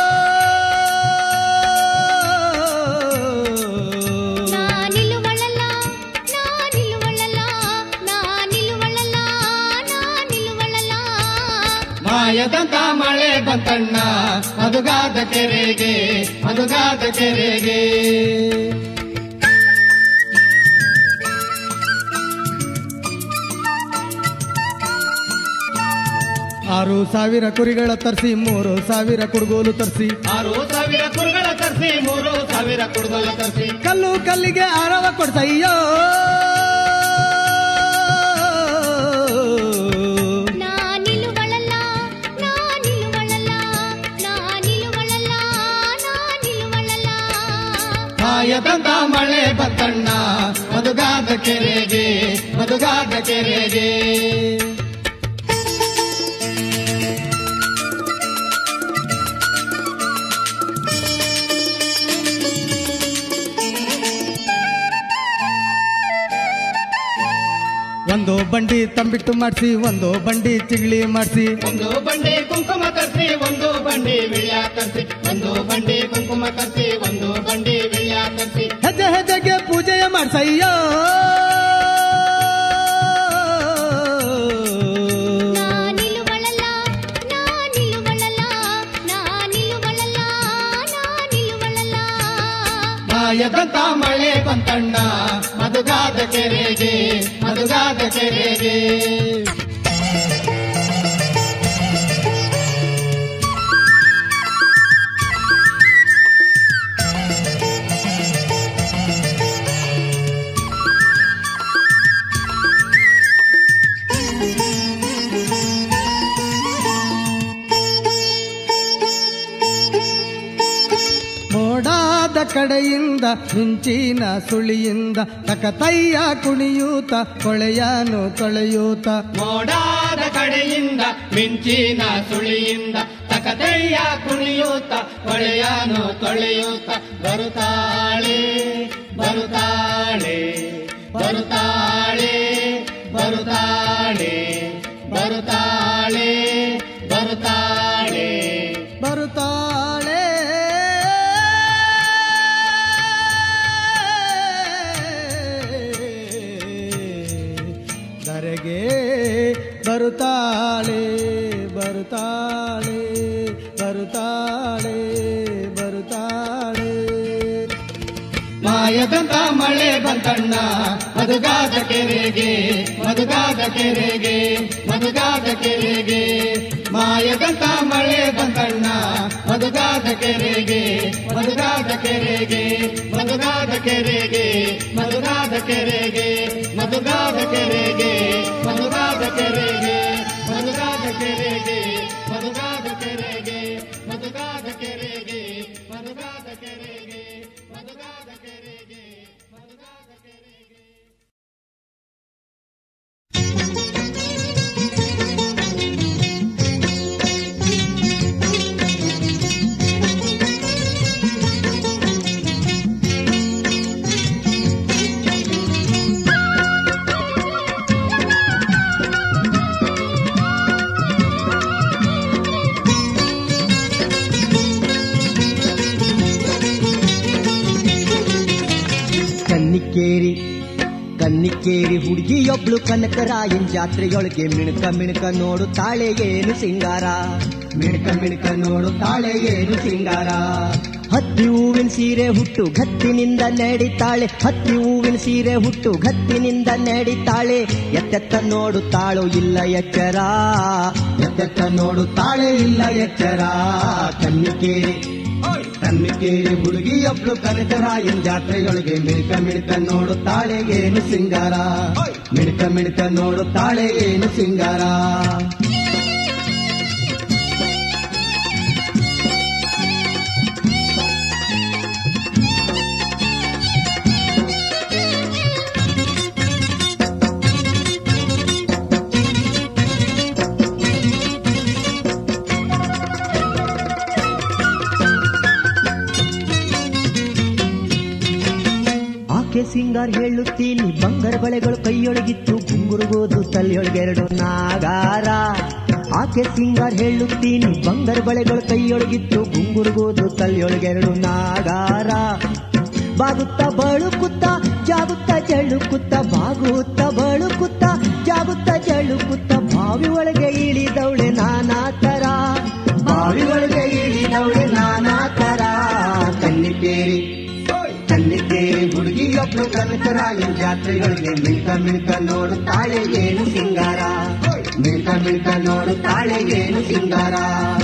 ನಾನಿಲುವಳಲ್ಲ ನಾನಿಲುವಳಲ್ಲ ನಾನಿಲುವಳಲ್ಲ ನಾನಿಲುವಳಲ್ಲ ಮಾಯದಂತ ಮಳೆ ಬಂತಣ್ಣ ಮಧುಗಾದ ಕೆರೆಗೆ ಮಧುಗಾದ ಕೆರೆಗೆ ಆರು ಸಾವಿರ ಕುರಿಗಳ ತರಿಸಿ ಮೂರು ಸಾವಿರ ಕುಡುಗೋಲು ತರಿಸಿ ಆರು ಸಾವಿರ ಕುರುಗಳ ತರಿಸಿ ಮೂರು ಸಾವಿರ ಕುಡುಗಲ ತರಿಸಿ ಕಲ್ಲು ಕಲ್ಲಿಗೆ ಆರವ ಕೊಡ್ಸಯ್ಯೋ ನಾನಿಲುವಳಲ್ಲ ನಾನಿಲುವಳಲ್ಲ ನಾನಿಲುವಳಲ್ಲ ನಾನಿಲುವಳಲ್ಲ ಮಾಯದಂತ ಮಳೆ ಬಂತಣ್ಣ ಮಧುಗಾದ ಕೆರೆಗೆ ಮಧುಗಾದ ಕೆರೆಗೆ ಒಂದು ಬಂಡಿ ತಂಬಿಟ್ಟು ಮಾಡಿಸಿ ಒಂದು ಬಂಡಿ ಚಿಗ್ಲಿ ಮಾಡಿಸಿ ಒಂದು ಬಂಡಿ ಕುಂಕುಮ ತರಿಸಿ ಒಂದು ಬಂಡಿ ವಿಳ್ಯ ತರಿಸಿ ಒಂದು ಬಂಡಿ ಕುಂಕುಮ ತರಿಸಿ ಒಂದು ಬಂಡಿ ವಿಳ್ಯ ತರಿಸಿ ಹೆಜ್ಜೆ ಹೆಜ್ಜೆಗೆ ಪೂಜೆಯ ಮಾಡ್ಸಯ್ಯೋ ನಾನಿಲುವಳಲ್ಲ ನಾನಿಲುವಳಲ್ಲ ನಾನಿಲುವಳಲ್ಲ ನಾನಿಲುವಳಲ್ಲ ಮಾಯದಂತ ಮಳೆ ಬಂತಣ್ಣ ಮಧುಗಾದ ಕೆರೆಗೆ ಮಧುಗಾದ ಕೆರೆಗೆ ಮೋಡಾದ ಕಡೆಯಿಂದ ಮಿಂಚಿನ ಸುಳಿಯಿಂದ ತಕತಯ್ಯ ಕುಣಿಯೂತ ಕೊಳೆಯನು ತೊಳೆಯೂತ ಮೋಡಾದ ಕಡೆಯಿಂದ ಮಿಂಚಿನ ಸುಳಿಯಿಂದ ತಕದಯ್ಯ ಕುಣಿಯೂತ ಹೊಳೆಯನು ತೊಳೆಯೂತ ಬರುತ್ತಾಳೆ ಬರುತ್ತಾಳೆ ಬರುತ್ತಾಳೆ ಬರುತ್ತಾಳೆ ಬರುತ್ತಾಳೆ ಬರುತ್ತಾಳೆ ಬರುತ್ತಾಳೆ ಧರೆಗೆ ಬರುತ್ತಾಳೆ ಬರುತ್ತಾಳೆ ಬರುತ್ತಾಳೆ ಬರುತ್ತಾಳೆ ಮಾಯದಂತ ಮಳೆ ಬಂತಣ್ಣ ಮಧುಗಾದ ಕೆರೆಗೆ ಮಧುಗಾದ ಕೆರೆಗೆ ಮಧುಗಾದ ಕೆರೆಗೆ ಮಾಯದಂತ ಮಳೆ ಬಂತಣ್ಣ ಮಧುಗಾದ ಕೆರೆಗೆ ಮಧುಗಾದ ಕೆರೆಗೆ ಮಧುಗಾದ ಕೆರೆಗೆ ಮಧುಗಾದ ಕೆರೆಗೆ ಮಧುಗಾದ ಕೆರೆಗೆ ಮಧುಗಾದ ಕೆರೆಗೆ ಮಧುಗಾದ ಕೆರೆಗೆ ಮಧುಗಾದ ಕೆರೆಗೆ ಮಧುಗಾದ ಕೆರೆಗೆ ಮಧುಗಾದ ಕೆರೆಗೆ ಮಧುಗಾದ ಕೆರೆಗೆ ಮಧುಗಾದ ಕೆರೆಗೆ ಕನ್ನಿಕೇರಿ ಕನ್ನಿಕೇರಿ ಹುಡುಗಿಯೊಬ್ಳು ಕನಕರಾಯನ್ ಜಾತ್ರೆಯೊಳಗೆ ಮಿಣಕ ಮಿಣಕ ನೋಡು ತಾಳೆ ಏನು ಸಿಂಗಾರ ಮಿಣಕ ಮಿಣಕ ನೋಡು ತಾಳೆ ಏನು ಸಿಂಗಾರ ಹತ್ತಿ ಹೂವಿನ ಸೀರೆ ಹುಟ್ಟು ಗತ್ತಿನಿಂದ ನಡಿತಾಳೆ ಹತ್ತಿ ಹೂವಿನ ಸೀರೆ ಹುಟ್ಟು ಗತ್ತಿನಿಂದ ನಡಿತಾಳೆ ಎತ್ತೆತ್ತ ನೋಡು ತಾಳು ಇಲ್ಲ ಎಚ್ಚರ ಎತ್ತೆತ್ತ ನೋಡು ತಾಳೆ ಇಲ್ಲ ಎಚ್ಚರ ಕನ್ನಿಕೇರಿ ತನ್ನಿಕೇರಿ ಹುಡುಗಿಯೊಬ್ಳು ಕನಕರಾಯನ್ ಜಾತ್ರೆಯೊಳಗೆ ಮಿಣಕ ಮಿಣಕ ನೋಡು ತಾಳೆ ಏನು ಸಿಂಗಾರ ಮಿಣಕ ಮಿಣಕ ನೋಡು ತಾಳೆ ಏನು ಸಿಂಗಾರ ಸಿಂಗಾರ್ ಹೇಳುತ್ತೀನಿ ಬಂಗಾರ ಬಳೆಗಳು ಕೈಯೊಳಗಿತ್ತು ಗುಂಗುರುಗೋದು ತಲೆಯೊಳಗೆರಡು ನಾಗಾರ ಆಕೆ ಸಿಂಗಾರ್ ಹೇಳುತ್ತೀನಿ ಬಂಗಾರ ಬಳೆಗಳು ಕೈಯೊಳಗಿತ್ತು ಗುಂಗುರುಗೋದು ತಲೆಯೊಳಗೆರಡು ನಾಗಾರ ಬಾಗುತ್ತ ಬಳುಕುತ್ತ ಜಾಗುತ್ತ ಜಳುಕುತ್ತ ಬಾಗುತ್ತ ಬಳುಕುತ್ತ ಜಾಗುತ್ತ ಜಳುಕುತ್ತ ಬಾವಿ ಒಳಗೆ ಇಳಿದವಳೆ ನಾನಾ ತರ ಬಾವಿ ಒಳಗೆ ಇಳಿದವಳೆ ನಾನಾ ತರ ಕನ್ನಿಕೇರಿ ಕನ್ನಿಕೇರಿ ಹುಡುಗಿಯೊಬ್ಳು ಕನಕರಾಯನ ಜಾತ್ರೆಗಳಿಗೆ ಮಿಳ್ಕ ಮಿಳ್ಕ ನೋಡುತ್ತಾಳೆ ಏನು ಸಿಂಗಾರ ಮಿಳ್ಕ ಮಿಳ್ಕ ನೋಡುತ್ತಾಳೆ ಏನು ಸಿಂಗಾರ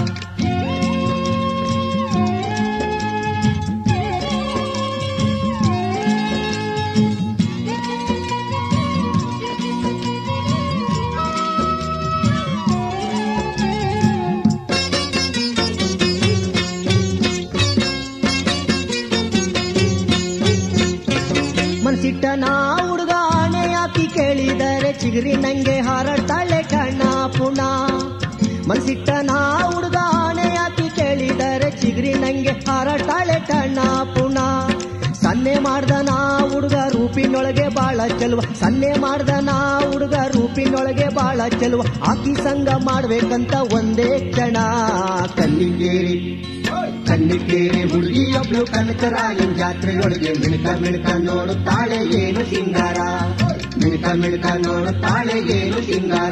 ಮನ್ಸಿಟ್ಟ ನಾ ಹುಡುಗ ಆಣೆ ಹಾಕಿ ಕೇಳಿದರೆ ಚಿಗುರಿ ನಂಗೆ ಹಾರಾಡ್ತಾಳೆ ಕಣ್ಣ ಪುಣ ಮನ್ಸಿಟ್ಟ ನಾ ಹುಡುಗ ಆಣೆ ಹಾಕಿ ಕೇಳಿದರೆ ಚಿಗುರಿ ನಂಗೆ ಹಾರಾಡ್ತಾಳೆ ಕಣ್ಣ ಪುಣ ಸನ್ನೆ ಮಾಡ್ದ ನಾ ಹುಡುಗ ರೂಪಿನೊಳಗೆ ಬಾಳ ಚೆಲುವ ಸನ್ನೆ ಮಾಡ್ದ ನಾ ಹುಡುಗ ರೂಪಿನೊಳಗೆ ಬಾಳ ಚೆಲುವ ಆಕಿ ಸಂಗ ಮಾಡ್ಬೇಕಂತ ಒಂದೇ ಕ್ಷಣ ಕಲ್ಲಿಗೇರಿ ಕಣ್ಣಿಕೇರಿ ಹುಡುಗಿಯೊಬ್ಳು ಕನಕರಾಯನ್ ಜಾತ್ರೆಯೊಳಗೆ ಮಿಣಕ ಮಿಣಕ ನೋಡುತ್ತಾಳೆ ಏನು ಸಿಂಗಾರ ಮಿಣಕ ಮಿಣಕ ನೋಡುತ್ತಾಳೆ ಏನು ಸಿಂಗಾರ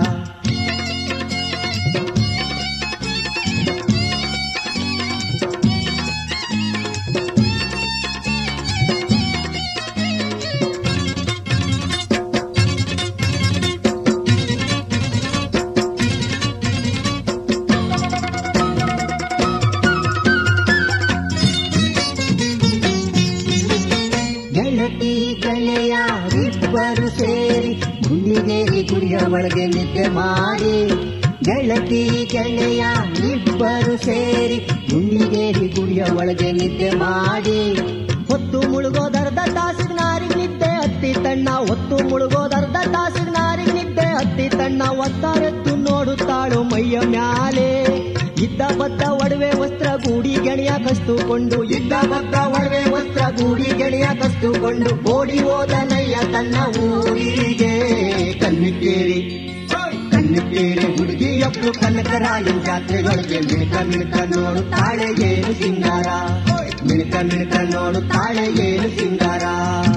ಗೆಳತಿ ಗೆಳೆಯ ಇಬ್ಬರು ಸೇರಿ ಗುಂಡಿಗೇರಿ ಗುಡಿಯ ಒಳಗೆ ನಿದ್ದೆ ಮಾಡಿ ಗೆಳತಿ ಗೆಳೆಯ ಇಬ್ಬರು ಸೇರಿ ಗುಂಡಿಗೇರಿ ಗುಡಿಯ ಒಳಗೆ ನಿದ್ದೆ ಮಾಡಿ ಹೊತ್ತು ಮುಳುಗೋದರ್ಧ ತಾಸಿನ ನಾರಿಗೆ ನಿದ್ದೆ ಹತ್ತಿ ತಣ್ಣ ಹೊತ್ತು ಮುಳುಗೋದರ್ಧ ತಾಸಿನ ನಾರಿಗೆ ನಿದ್ದೆ ಹತ್ತಿ ತಣ್ಣ ಒತ್ತಾರೆದ್ದು ನೋಡುತ್ತಾಳು ಮೈಯ ಮ್ಯಾಲೆ ಇದ್ದ ಬದ್ದ ಒಡವೆ ವಸ್ತ್ರ ಗೂಡಿ ಗೆಳೆಯ ಕಸ್ತುಕೊಂಡು ಇದ್ದ ಬದ್ದ ಒಡವೆ ವಸ್ತ್ರ ಗೂಡಿ ಗೆಳೆಯ ಕಸ್ತುಕೊಂಡು ಓಡಿ ಹೋದ ನಯ್ಯ ತನ್ನ ಊರಿಗೆ ಕನ್ನಿಕೇರಿ ಕನ್ನಿಕೇರಿ ಹುಡುಗಿಯೊಬ್ಳು ಕನಕರಾಯನ್ ಜಾತ್ರೆಗಳಿಗೆ ಮಿಣಕ ಮಿಣಕ ನೋಡುತ್ತಾಳೆ ಏನು ಸಿಂಗಾರ ಮಿಣಕ ಮಿಣಕ ನೋಡುತ್ತಾಳೆ ಏನು ಸಿಂಗಾರ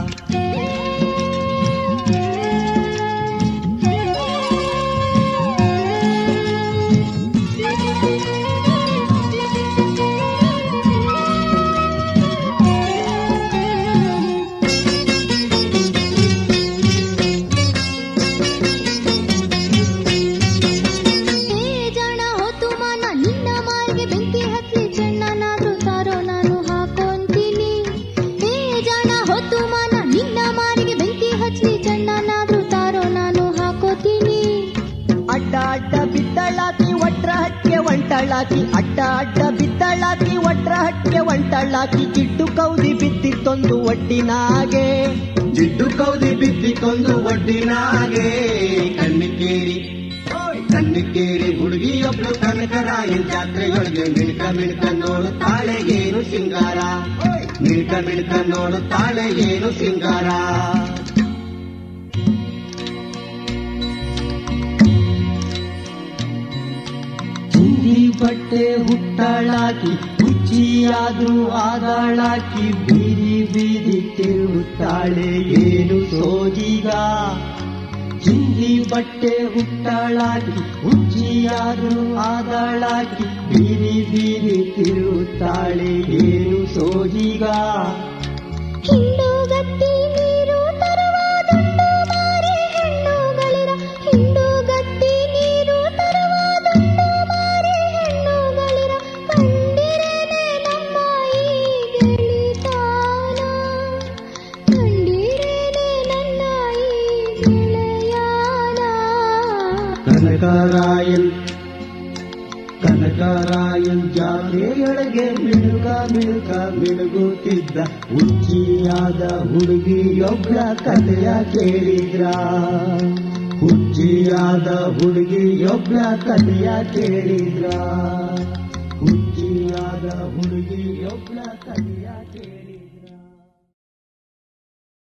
ಹೇ ಜಾಣ ಹೊತ್ತು ಮಾನ ನಿನ್ನ ಮಾರಿಗೆ ಬೆಂಕಿ ಹತ್ಲಿ ಚೆನ್ನನಾದ್ರೂ ತಾರೋ ನಾನು ಹಾಕೊಂತೀನಿ ಹೇ ಜಾಣ ಹೊತ್ತು ಮಾನ ನಿನ್ನ ಮಾರಿಗೆ ಬೆಂಕಿ ಹಚ್ಲಿ ಚೆನ್ನನಾದ್ರೂ ತಾರೋ ನಾನು ಹಾಕೋತೀನಿ ಅಡ್ಡ ಅಡ್ಡ ಬಿದ್ದಳಾಕಿ ಒಟ್ರ ಹಟ್ಗೆ ಒಂಟಳಾಕಿ ಅಡ್ಡ ಅಡ್ಡ ಬಿದ್ದಳಾಕಿ ಒಟ್ರ ಹಟ್ಗೆ ಒಂಟಳಾಕಿ ಜಿಡ್ಡು ಕೌದಿ ಬಿದ್ದಿತ್ತೊಂದು ಒಡ್ಡಿನಾಗೆ ಜಿಡ್ಡು ಕೌದಿ ಬಿದ್ದಿತ್ತೊಂದು ಒಡ್ಡಿನಾಗೆ ಕಣ್ಣಿಕೇರಿ ಕಣ್ಣಿಕೇರಿ ಹುಡುಗಿಯೊಬ್ಳು ಕನಕರಾಯನ್ ಜಾತ್ರೆಯೊಳಗೆ ಮಿಣಕ ಮಿಣಕ ನೋಡುತ್ತಾಳೆ ಏನು ಸಿಂಗಾರ ಮಿಣಕ ಮಿಣಕ ನೋಡುತ್ತಾಳೆ ಏನು ಸಿಂಗಾರ ಚಿಂದಿ ಬಟ್ಟೆ ಹುಟ್ಟಳಾಕಿ ಹುಚ್ಚಿಯಾದ್ರೂ ಆದಾಳಾಕಿ ಬೀದಿ ಬೀದಿ ತಿರುಗುತ್ತಾಳೆ ಏನು ಸೋಜಿಗ ಚಿಂದಿ ಬಟ್ಟೆ ಹುಟ್ಟಳಾಕಿ ಹುಚ್ಚಿಯಾದ್ರೂ ಆದಾಳಾಕಿ ಬೀದಿ ಬೀದಿ ತಿರುಗುತ್ತಾಳೆ ಏನು ಸೋಜಿಗ ಹಿಂಡುಗತ್ತಿ ನೀರು ತರುವ ದುಂಡು ಮಾರಿ ಹೆಣ್ಣುಗಳಿರ ಹಿಂಡುಗತ್ತಿ ನೀರು ತರುವ ದುಂಡು ಮಾರಿ ಹೆಣ್ಣುಗಳಿರ ಕಂಡಿರೇನೆ ನಮ್ಮ ಈ ಗೆಳಿತಾನ ಕಂಡಿರೇನೆ ನನ್ನ ಈ ಗೆಳೆಯಾನ ಕನಕರಾಯನ್ ಕನಕರಾಯನ್ ಜಾತ್ರೆಯೊಳಗೆ ಮಿಣುಕ ಮಿಣುಕ ಮಿಣುಗುತ್ತಿದ್ದ ಹುಚ್ಚಿಯಾದ ಹುಡುಗಿಯೊಬ್ಬಳ ಕಥೆಯ ಕೇಳಿದ್ರ ಹುಚ್ಚಿಯಾದ ಹುಡುಗಿಯೊಬ್ಬಳ ಕಥೆಯ ಕೇಳಿದ್ರ ಹುಚ್ಚಿಯಾದ ಹುಡುಗಿಯೊಬ್ಬಳ ಕಥೆಯ ಕೇಳಿದ್ರ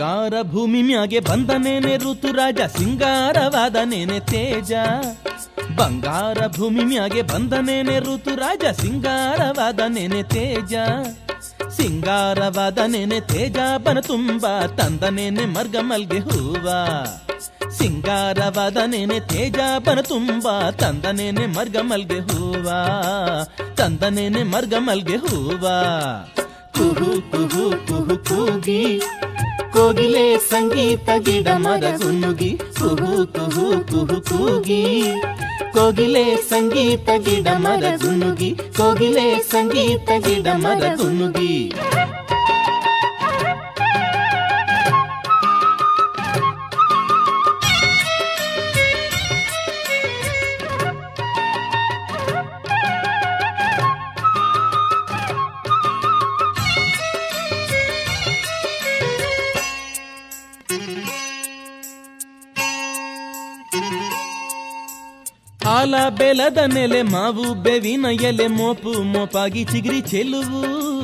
ಬಂಗಾರ ಭೂಮಿ ಮ್ಯಾಗೆ ಬಂದನೇನೆ ಋತುರಾಜ ಸಿಂಗಾರವಾದನೇನೆ ತೇಜ ಬಂಗಾರ ಭೂಮಿ ಮ್ಯಾಗೆ ಬಂದನೇನೆ ಋತುರಾಜ ಸಿಂಗಾರವಾದನೇನೆ ತೇಜ ಸಿಂಗಾರವಾದನೇನೆ ತೇಜ ಬನ ತುಂಬ ತಂದನೇನೆ ಮರ್ಗ ಮಲ್ಗೆ ಹೂವ ಸಿಂಗಾರವಾದನೇನೆ ತೇಜ ಬನ ತುಂಬ ತಂದನೇನೆ ಮರ್ಗ ಮಲ್ಗೆ ಹೂವ ತಂದನೇನೆ ಮರ್ಗ ಮಲ್ಗೆ ಹೂವ ಕುಹು ಕುಹು ಕುಹು ಕೂಗಿ ಕೋಗಿಲೆ ಸಂಗೀತ ಗಿಡ ಮರ ಗುನುಗಿ ಕುಹು ಕುಹು ಕುಹು ಕೂಗಿ ಕೋಗಿಲೆ ಸಂಗೀತ ಗಿಡ ಮರ ಗುನುಗಿ ಕೋಗಿಲೆ ಸಂಗೀತ ಗಿಡ ಮರ ಗುನುಗಿ ಆಲ ಬೆಲದ ನೆಲೆ ಮಾವು ಬೆವಿನ ಎಲೆ ಮೋಪು ಮೋಪಾಗಿ ಚಿಗಿರಿ ಚೆಲುವು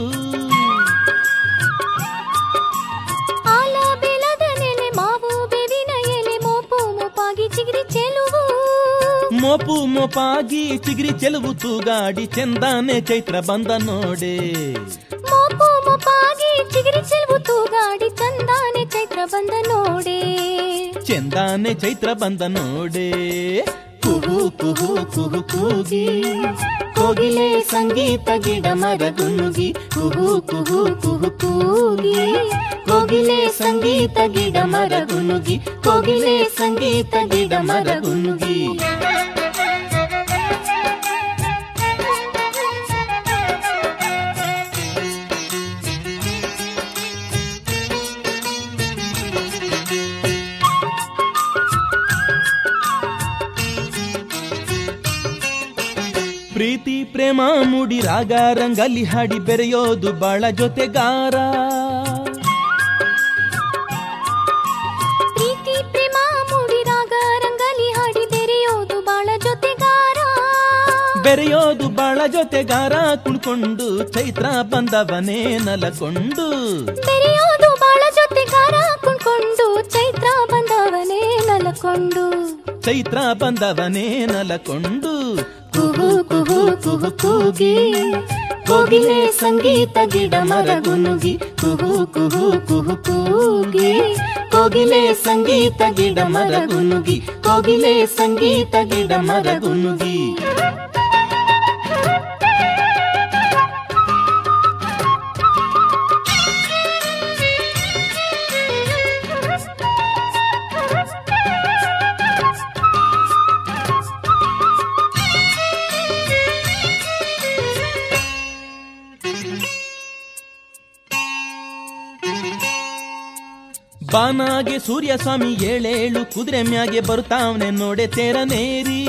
ಆಲ ಬೆಲದ ನೆಲೆ ಮಾವು ಬೇವಿನ ಎಲೆ ಮೋಪು ಮೋಪಾಗಿ ಚಿಗಿರಿ ಚೆಲುವು ಮೋಪು ಮೋಪಾಗಿ ಚಿಗಿರಿ ಚೆಲುವು ತೂಗಾಡಿ ಚಂದಾನೆ ಚೈತ್ರ ಬಂದ ನೋಡೆ ಮೋಪು ಮೋಪಾಗಿ ಚಿಗಿರಿ ಚೆಲುವು ತೂಗಾಡಿ ಚಂದಾನೆ ಚೈತ್ರ ಬಂದ ನೋಡೆ ಚಂದಾನೆ ಚೈತ್ರ ಬಂದ ನೋಡೆ ಕುಹು ಕುಹು ಕುಹು ಕೂಗಿ ಕೋಗಿಲೆ ಸಂಗೀತ ಗಿಡ ಮರ ಗುನುಗಿ ಕುಹು ಕುಹು ಕುಹು ಕೂಗಿ ಕೋಗಿಲೆ ಸಂಗೀತ ಗಿಡ ಮರ ಗುನುಗಿ ಕೋಗಿಲೆ ಸಂಗೀತ ಗಿಡ ಮರ ಗುನುಗಿ ಪ್ರೀತಿ ಪ್ರೇಮ ಮೂಡಿ ರಾಗ ರಂಗಲಿ ಹಾಡಿ ಬೆರೆಯೋದು ಬಾಳ ಜೊತೆಗಾರ ಪ್ರೀತಿ ಪ್ರೇಮ ಮೂಡಿ ರಾಗ ರಂಗಲಿ ಹಾಡಿ ಬೆರೆಯೋದು ಬಾಳ ಜೊತೆಗಾರ ಬೆರೆಯೋದು ಬಾಳ ಜೊತೆಗಾರ ಕುಣ್ಕೊಂಡು ಚೈತ್ರ ಬಂದವನೇ ನಲಕೊಂಡು ಬೆರೆಯೋದು ಬಾಳ ಜೊತೆಗಾರ ಕುಣ್ಕೊಂಡು ಚೈತ್ರ ಬಂದವನೇ ನಲಕೊಂಡು ಚೈತ್ರ ಬಂದವನೇ ನಲಕೊಂಡು ಕುಹು ಕುಹು ಕುಹು ಕೂಗಿ ಕೋಗಿಲೆ ಸಂಗೀತ ಗಿಡ ಮರ ಗುನುಗಿ ಕುಹು ಕುಹು ಕುಹು ಕೂಗಿ ಕೋಗಿಲೆ ಸಂಗೀತ ಗಿಡ ಮರ ಗುನುಗಿ ಕೋಗಿಲೆ ಸಂಗೀತ ಗಿಡ ಮರ ಗುನುಗಿ ಬಾನಾಗೆ ಸೂರ್ಯ ಸ್ವಾಮಿ ಏಳೇಳು ಕುದುರೆ ಮ್ಯಾಗೆ ಬರುತ್ತಾವನೆ ನೋಡೆ ತೇರನೇರಿ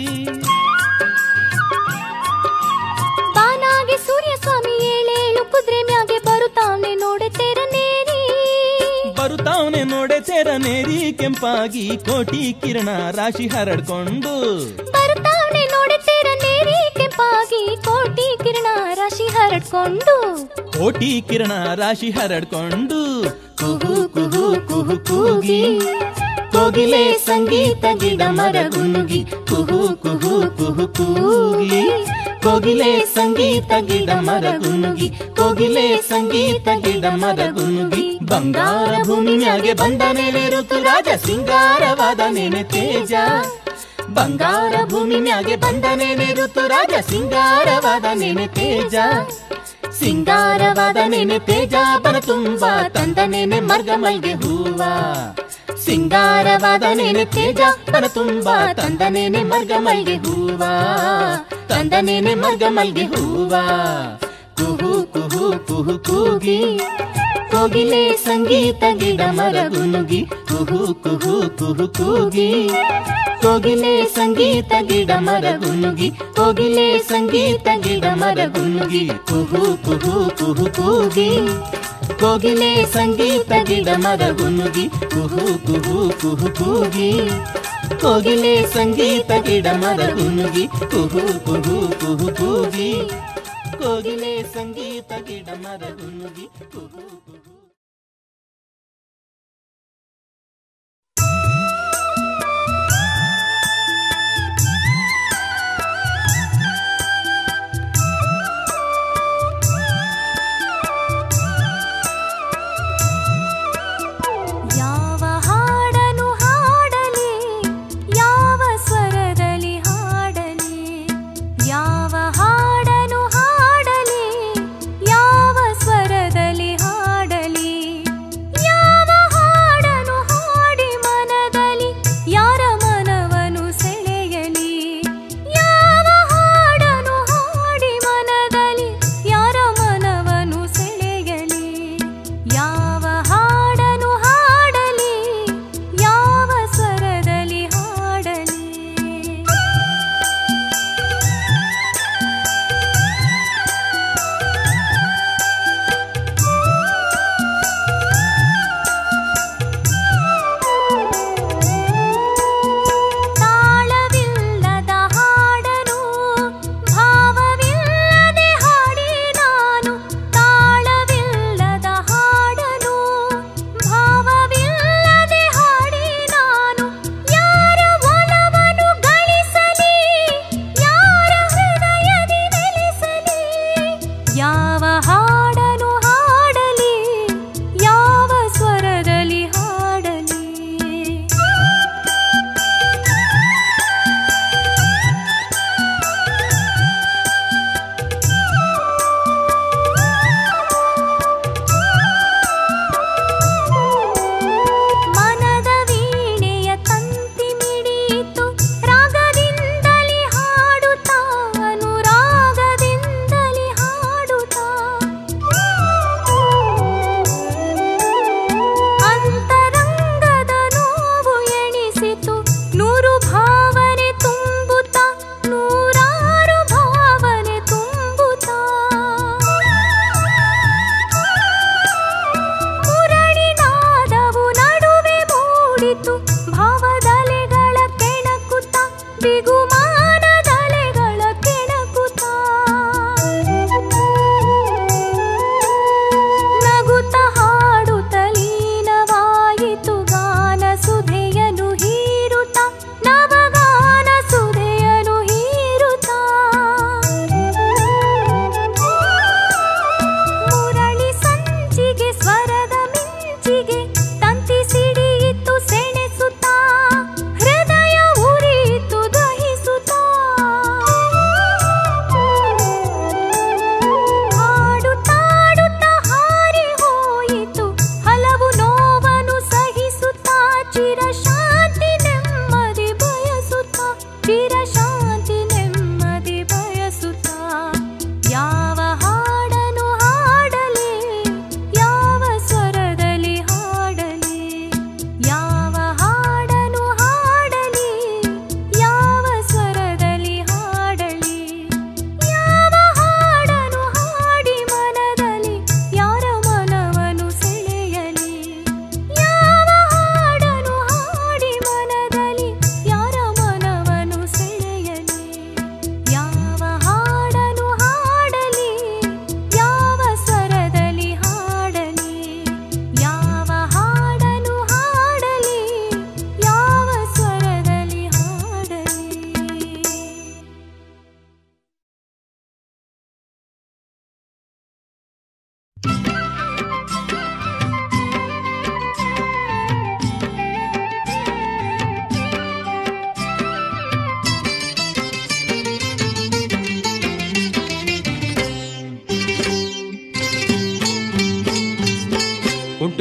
ಬಾನಾಗೆ ಸೂರ್ಯ ಸ್ವಾಮಿ ಏಳೇಳು ಕುದುರೆ ಮ್ಯಾಗೆ ಬರುತ್ತಾನೆ ನೋಡೆ ತೆರ ನೇರಿ ಬರುತ್ತಾವನೆ ನೋಡೆ ತೇರನೇರಿ ಕೆಂಪಾಗಿ ಕೋಟಿ ಕಿರಣ ರಾಶಿ ಹರಡ್ಕೊಂಡು ಬರುತ್ತಾನೆ ನೋಡೆ ತೆರ ನೇರಿ ಕೆಂಪಾಗಿ ಕೋಟಿ ಕಿರಣ ರಾಶಿ ಹರಡ್ಕೊಂಡು ಕೋಟಿ ಕಿರಣ ರಾಶಿ ಹರಡ್ಕೊಂಡು ಕುಹು ಕುಹು ಕುಹು ಕೂಗಿ ಕೋಗಿಲೆ ಸಂಗೀತ ಗಿಡ ಮರ ಗುನುಗಿ ಕುಹು ಕುಹು ಕುಹು ಕೂಗಿ ಕೋಗಿಲೆ ಸಂಗೀತ ಗಿಡ ಮರ ಗುನುಗಿ ಕೋಗಿಲೆ ಸಂಗೀತ ಗಿಡ ಮರ ಗುನುಗಿ ಬಂಗಾರ ಭೂಮಿ ಮ್ಯಾಗೆ ಬಂದ ನೆಲೆ ಋತುರಾಜ ಸಿಂಗಾರವಾದ ನೆನೆ ತೇಜ ಬಂಗಾರ ಭೂಮಿ ಮ್ಯಾಗೆ ಬಂದ ನೆನೆ ಋತುರಾಜ ಸಿಂಗಾರವಾದ ನೆನೆ ತೇಜ ಸಿಂಗಾರವಾದ ನೆನೆ ತೇಜ ಬನ ತುಂಬ ತಂದ ನೆನೆ ಮರ್ಗ ಮಲ್ಗೆ ಹೂವ ಸಿಂಗಾರವಾದ ನೆನೆ ತೇಜ ಬನ ತುಂಬ ತಂದ ನೆನೆ ಮರ್ಗ ಮಲ್ಗೆ ಹೂವ ತಂದ ನೆನೆ ಮರ್ಗ ಮಲ್ಗೆ ಹೂವ ಕುಹು ಕುಹು ಕುಹು ಕೂಗಿ ಕೋಗಿಲೆ ಸಂಗೀತ ಗಿಡ ಮರ ಗುನುಗಿ ಕುಹು ಕುಹು ಕುಹು ಕೂಗಿ ಕೋಗಿಲೆ ಸಂಗೀತ ಗಿಡ ಮರ ಗುನುಗಿ ಕೋಗಿಲೆ ಸಂಗೀತ ಗಿಡ ಮರ ಗುನುಗಿ ಕುಹು ಕುಹು ಕುಹು ಕೂಗಿ ಕೋಗಿಲೆ ಸಂಗೀತ ಗಿಡ ಮರ ಗುನುಗಿ ಕುಹು ಕುಹು ಕುಹು ಕೂಗಿ ಕೋಗಿಲೆ ಸಂಗೀತ ಗಿಡ ಮರ ಗುನುಗಿ ಕುಹು ಕುಹು ಕುಹು ಕೂಗಿ ಕೋಗಿಲೆ ಸಂಗೀತ ಗಿಡ ಮರ ಗುನುಗಿ ಕುಹು ಕುಹು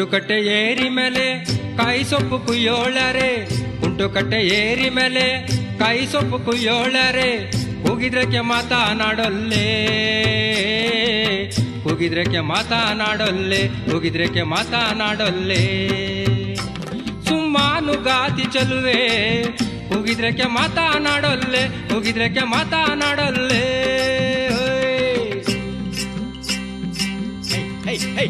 ಕುಂಟುಕಟ್ಟೆ ಏರಿ ಮೇಲೆ ಕಾಯಿ ಸೊಪ್ಪು ಕುಯ್ಯೋಳರೆ ಕುಂಟುಕಟ್ಟೆ ಏರಿ ಮೇಲೆ ಕಾಯಿ ಸೊಪ್ಪು ಕುಯ್ಯೋಳರೆ ಕೂಗಿದ್ರಕ್ಕೆ ಮಾತನಾಡೊಲ್ಲೆ ಕೂಗಿದ್ರಕ್ಕೆ ಮಾತನಾಡೊಲ್ಲೆ ಕೂಗಿದ್ರಕ್ಕೆ ಮಾತನಾಡೊಲ್ಲೆ ಸುಮ್ಮಾನು ಗಾತಿ ಚಲುವೆ ಕೂಗಿದ್ರಕ್ಕೆ ಮಾತನಾಡೊಲ್ಲೆ ಕೂಗಿದ್ರಕ್ಕೆ ಮಾತನಾಡೊಲ್ಲೆ ಓಯ್. ಹೈ ಹೈ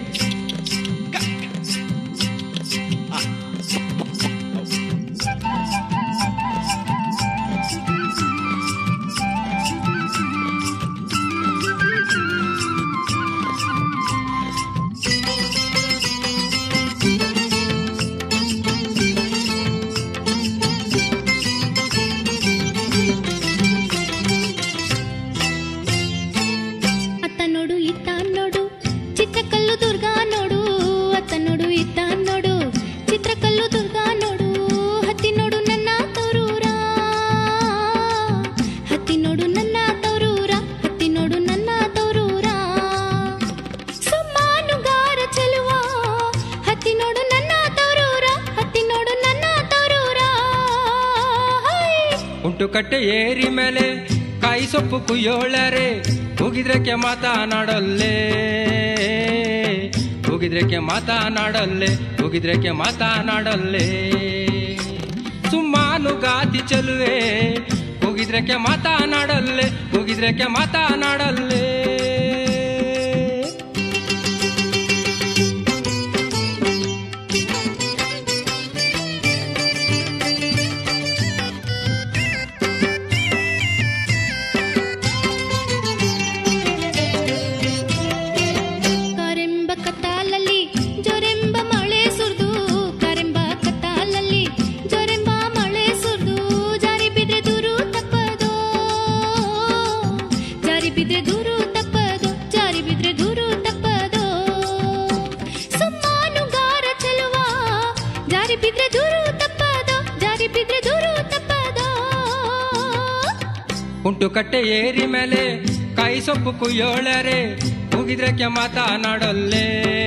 ಅತ್ತ ನೋಡು ಇತ್ತ ನೋಡು ಚಿತ್ರಕಲ್ಲು ದುರ್ಗಾ ನೋಡು ಅತ್ತ ನೋಡು ಇತ್ತ ನೋಡು ಚಿತ್ರಕಲ್ಲು ದುರ್ಗಾ ನೋಡು ಹತ್ತಿ ನೋಡು ನನ್ನ ತೌರೂರ ಹತ್ತಿ ನೋಡು ನನ್ನ ತೌರೂರ ಹತ್ತಿ ನೋಡು ನನ್ನ ತೌರೂರ ಸುಮ್ಮಾನುಗಾರ ಚೆಲುವ ಹತ್ತಿ ನೋಡು ನನ್ನ ತೌರೂರ ಹತ್ತಿ ನೋಡು ನನ್ನ ತೌರೂರ ಹೈ. ಕುಂಟುಕಟ್ಟೆ ಏರಿ ಮೇಲೆ ಕಾಯಿ ಸೊಪ್ಪು ಕುಯ್ಯೋಳರೆ ಕೂಗಿದ್ರಕ್ಕೆ ಮಾತನಾಡೊಲ್ಲೆ ಕೂಗಿದ್ರಕ್ಕೆ ಮಾತನಾಡೊಲ್ಲೆ ಕೂಗಿದ್ರಕ್ಕೆ ಮಾತನಾಡೊಲ್ಲೆ ಸುಮ್ಮಾನು ಗಾತಿ ಚಲುವೆ ಕೂಗಿದ್ರಕ್ಕೆ ಮಾತನಾಡೊಲ್ಲೆ ಕೂಗಿದ್ರಕ್ಕೆ ಮಾತನಾಡೊಲ್ಲೆ ಕರೆಂಬ ಕತ್ತಾಲಲ್ಲಿ ಜೊರೆಂಬ ಮಳೆ ಸುರಿದು ಕರೆಂಬ ಕತ್ತಾಲಲ್ಲಿ ಜೊರೆಂಬ ಮಳೆ ಸುರಿದು ಜಾರಿ ಬಿದ್ರೆ ದೂರು ತಪ್ಪದೋ ಜಾರಿ ಬಿದ್ರೆ ದೂರು ತಪ್ಪದೋ ಜಾರಿ ಬಿದ್ರೆ ದೂರು ತಪ್ಪದೋ ಸುಮ್ಮಾನುಗಾರ ಚೆಲುವ ಜಾರಿ ಬಿದ್ರೆ ದೂರು ತಪ್ಪದೋ ಜಾರಿ ಬಿದ್ರೆ ದೂರು ತಪ್ಪದೋ ಕುಂಟುಕಟ್ಟೆ ಏರಿ ಮೇಲೆ ಕಾಯಿ ಸೊಪ್ಪು ಕುಯ್ಯೋಳರೆ ಕೂಗಿದ್ರಕ್ಕೆ ಮಾತನಾಡೊಲ್ಲೆ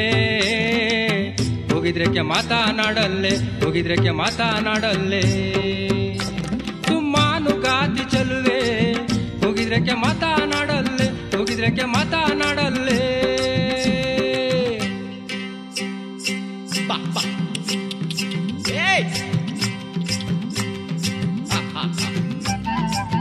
ಕೂಗಿದ್ರಕ್ಕೆ ಮಾತನಾಡೊಲ್ಲೆ ಕೂಗಿದ್ರಕ್ಕೆ ಮಾತನಾಡೊಲ್ಲೆ ಸುಮ್ಮಾನು ಗಾತಿ ಚಲುವೆ ಕೂಗಿದ್ರಕ್ಕೆ ಮಾತನಾಡೊಲ್ಲೆ ಕೂಗಿದ್ರಕ್ಕೆ ಮಾತನಾಡೊಲ್ಲೆ ಬಾ ಬಾ ಏಯ್ ಆ, ಆ, ಆ.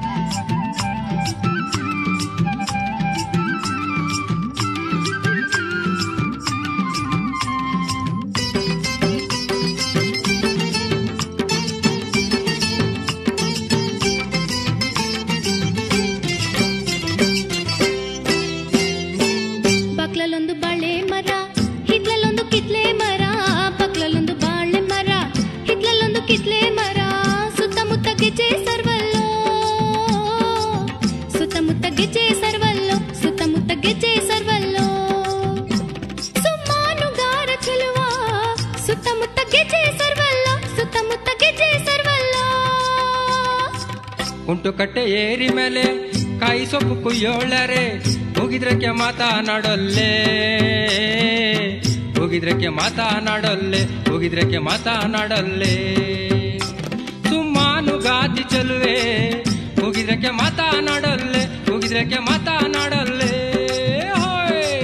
ಬಕ್ಲಲ್ಲೊಂದು ಬಾಳೆ ಮರ ಹಿತ್ಲಲ್ಲೊಂದು ಕಿತ್ಲೆ ಮರ ಬಕ್ಲಲ್ಲೊಂದು ಬಾಳೆ ಮರ ಹಿತ್ಲಲ್ಲೊಂದು ಕಿತ್ಲೆ ಮರ ಸುತ್ತಮುತ್ತ ಗೆಜ್ಜೆ ಸರ್ವಲ್ಲೋ ಸುತ್ತಮುತ್ತ ಗೆಜ್ಜೆ ಸರ್ವಲ್ಲೋ ಸುತ್ತಮುತ್ತ ಗೆಜ್ಜೆ ಸರ್ವಲ್ಲೋ ಸುಮ್ಮಾನುಗಾರ ಚೆಲುವ ಸುತ್ತಮುತ್ತ ಗೆಜ್ಜೆ ಸರ್ವಲ್ಲೋ ಸುತ್ತಮುತ್ತ ಗೆಜ್ಜೆ ಸರ್ವಲ್ಲೋ ಕುಂಟುಕಟ್ಟೆ ಏರಿ ಮೇಲೆ ಕಾಯಿ ಸೊಪ್ಪು ಕುಯ್ಯೋಳರೆ ಕೂಗಿದ್ರಕ್ಕೆ ಮಾತನಾಡೊಲ್ಲೆ ಕೂಗಿದ್ರಕ್ಕೆ ಮಾತನಾಡೊಲ್ಲೆ ಕೂಗಿದ್ರಕ್ಕೆ ಮಾತನಾಡೊಲ್ಲೆ ಸುಮ್ಮಾನು ಗಾತಿ ಚಲುವೆ ಕೂಗಿದ್ರಕ್ಕೆ ಮಾತನಾಡೊಲ್ಲೆ ಕೂಗಿದ್ರಕ್ಕೆ ಮಾತನಾಡೊಲ್ಲೆ ಹೋಯ್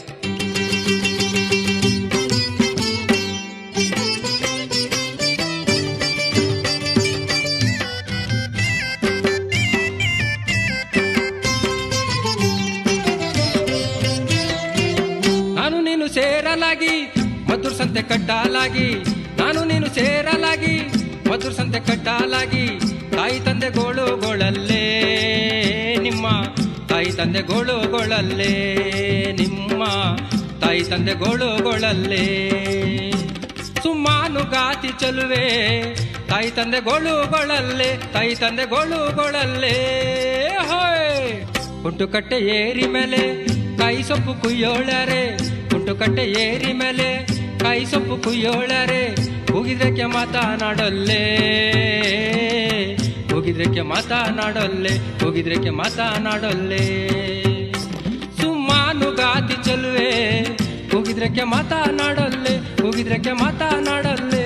ನಾನು ನೀನು ಸೇರಲಾಗಿ ಮಧುರ್ ಸಂತೆ ಕಟ್ಟಾಲಾಗಿ ನಾನು ನೀನು ಸೇರಲಾಗಿ ಮಧುರ್ ಸಂತೆ ಕಟ್ಟಾಲಾಗಿ ತಾಯಿ ತಂದೆ ಗೋಳುಗೊಳಲ್ಲೇ ನಿಮ್ಮ ತಾಯಿ ತಂದೆ ಗೋಳುಗೊಳಲ್ಲೇ ನಿಮ್ಮ ತಾಯಿ ತಂದೆ ಗೋಳುಗೊಳಲ್ಲೇ ಸುಮ್ಮಾನು ಗಾತಿ ಚಲುವೆ ತಾಯಿ ತಂದೆ ಗೋಳುಗೊಳಲ್ಲೇ ತಾಯಿ ತಂದೆ ಗೋಳುಗೊಳಲ್ಲೇ ಹೋಯ್ ಕುಂಟುಕಟ್ಟೆ ಏರಿ ಮೇಲೆ ಕಾಯಿ ಸೊಪ್ಪು ಕುಯ್ಯೋಳರೆ ಕುಂಟುಕಟ್ಟೆ ಏರಿ ಮೇಲೆ ಕಾಯಿ ಸೊಪ್ಪು ಕುಯ್ಯೋಳರೆ ಹೋಗಿದ್ರಕ್ಕೆ ಮಾತನಾಡೊಲ್ಲೆ ಹೋಗಿದ್ರಕ್ಕೆ ಮಾತನಾಡೊಲ್ಲೆ ಹೋಗಿದ್ರಕ್ಕೆ ಮಾತನಾಡೊಲ್ಲೆ ಸುಮ್ಮಾನು ಗಾತಿ ಚಲುವೆ ಹೋಗಿದ್ರಕ್ಕೆ ಮಾತನಾಡೊಲ್ಲೆ ಹೋಗಿದ್ರಕ್ಕೆ ಮಾತನಾಡಲ್ಲೇ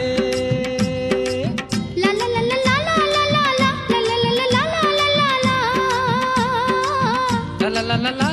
ಲಾ ಲಾ ಲಾ ಲಾ ಲಾ ಲಾ ಲಾ ಲಾ ಲಾ ಲಾ ಲಾ ಲಾ ಲಾ ಲಾ ಲಾ ಲಾ ಲಾ. ಲ ಲ ಲ ಲ ಲ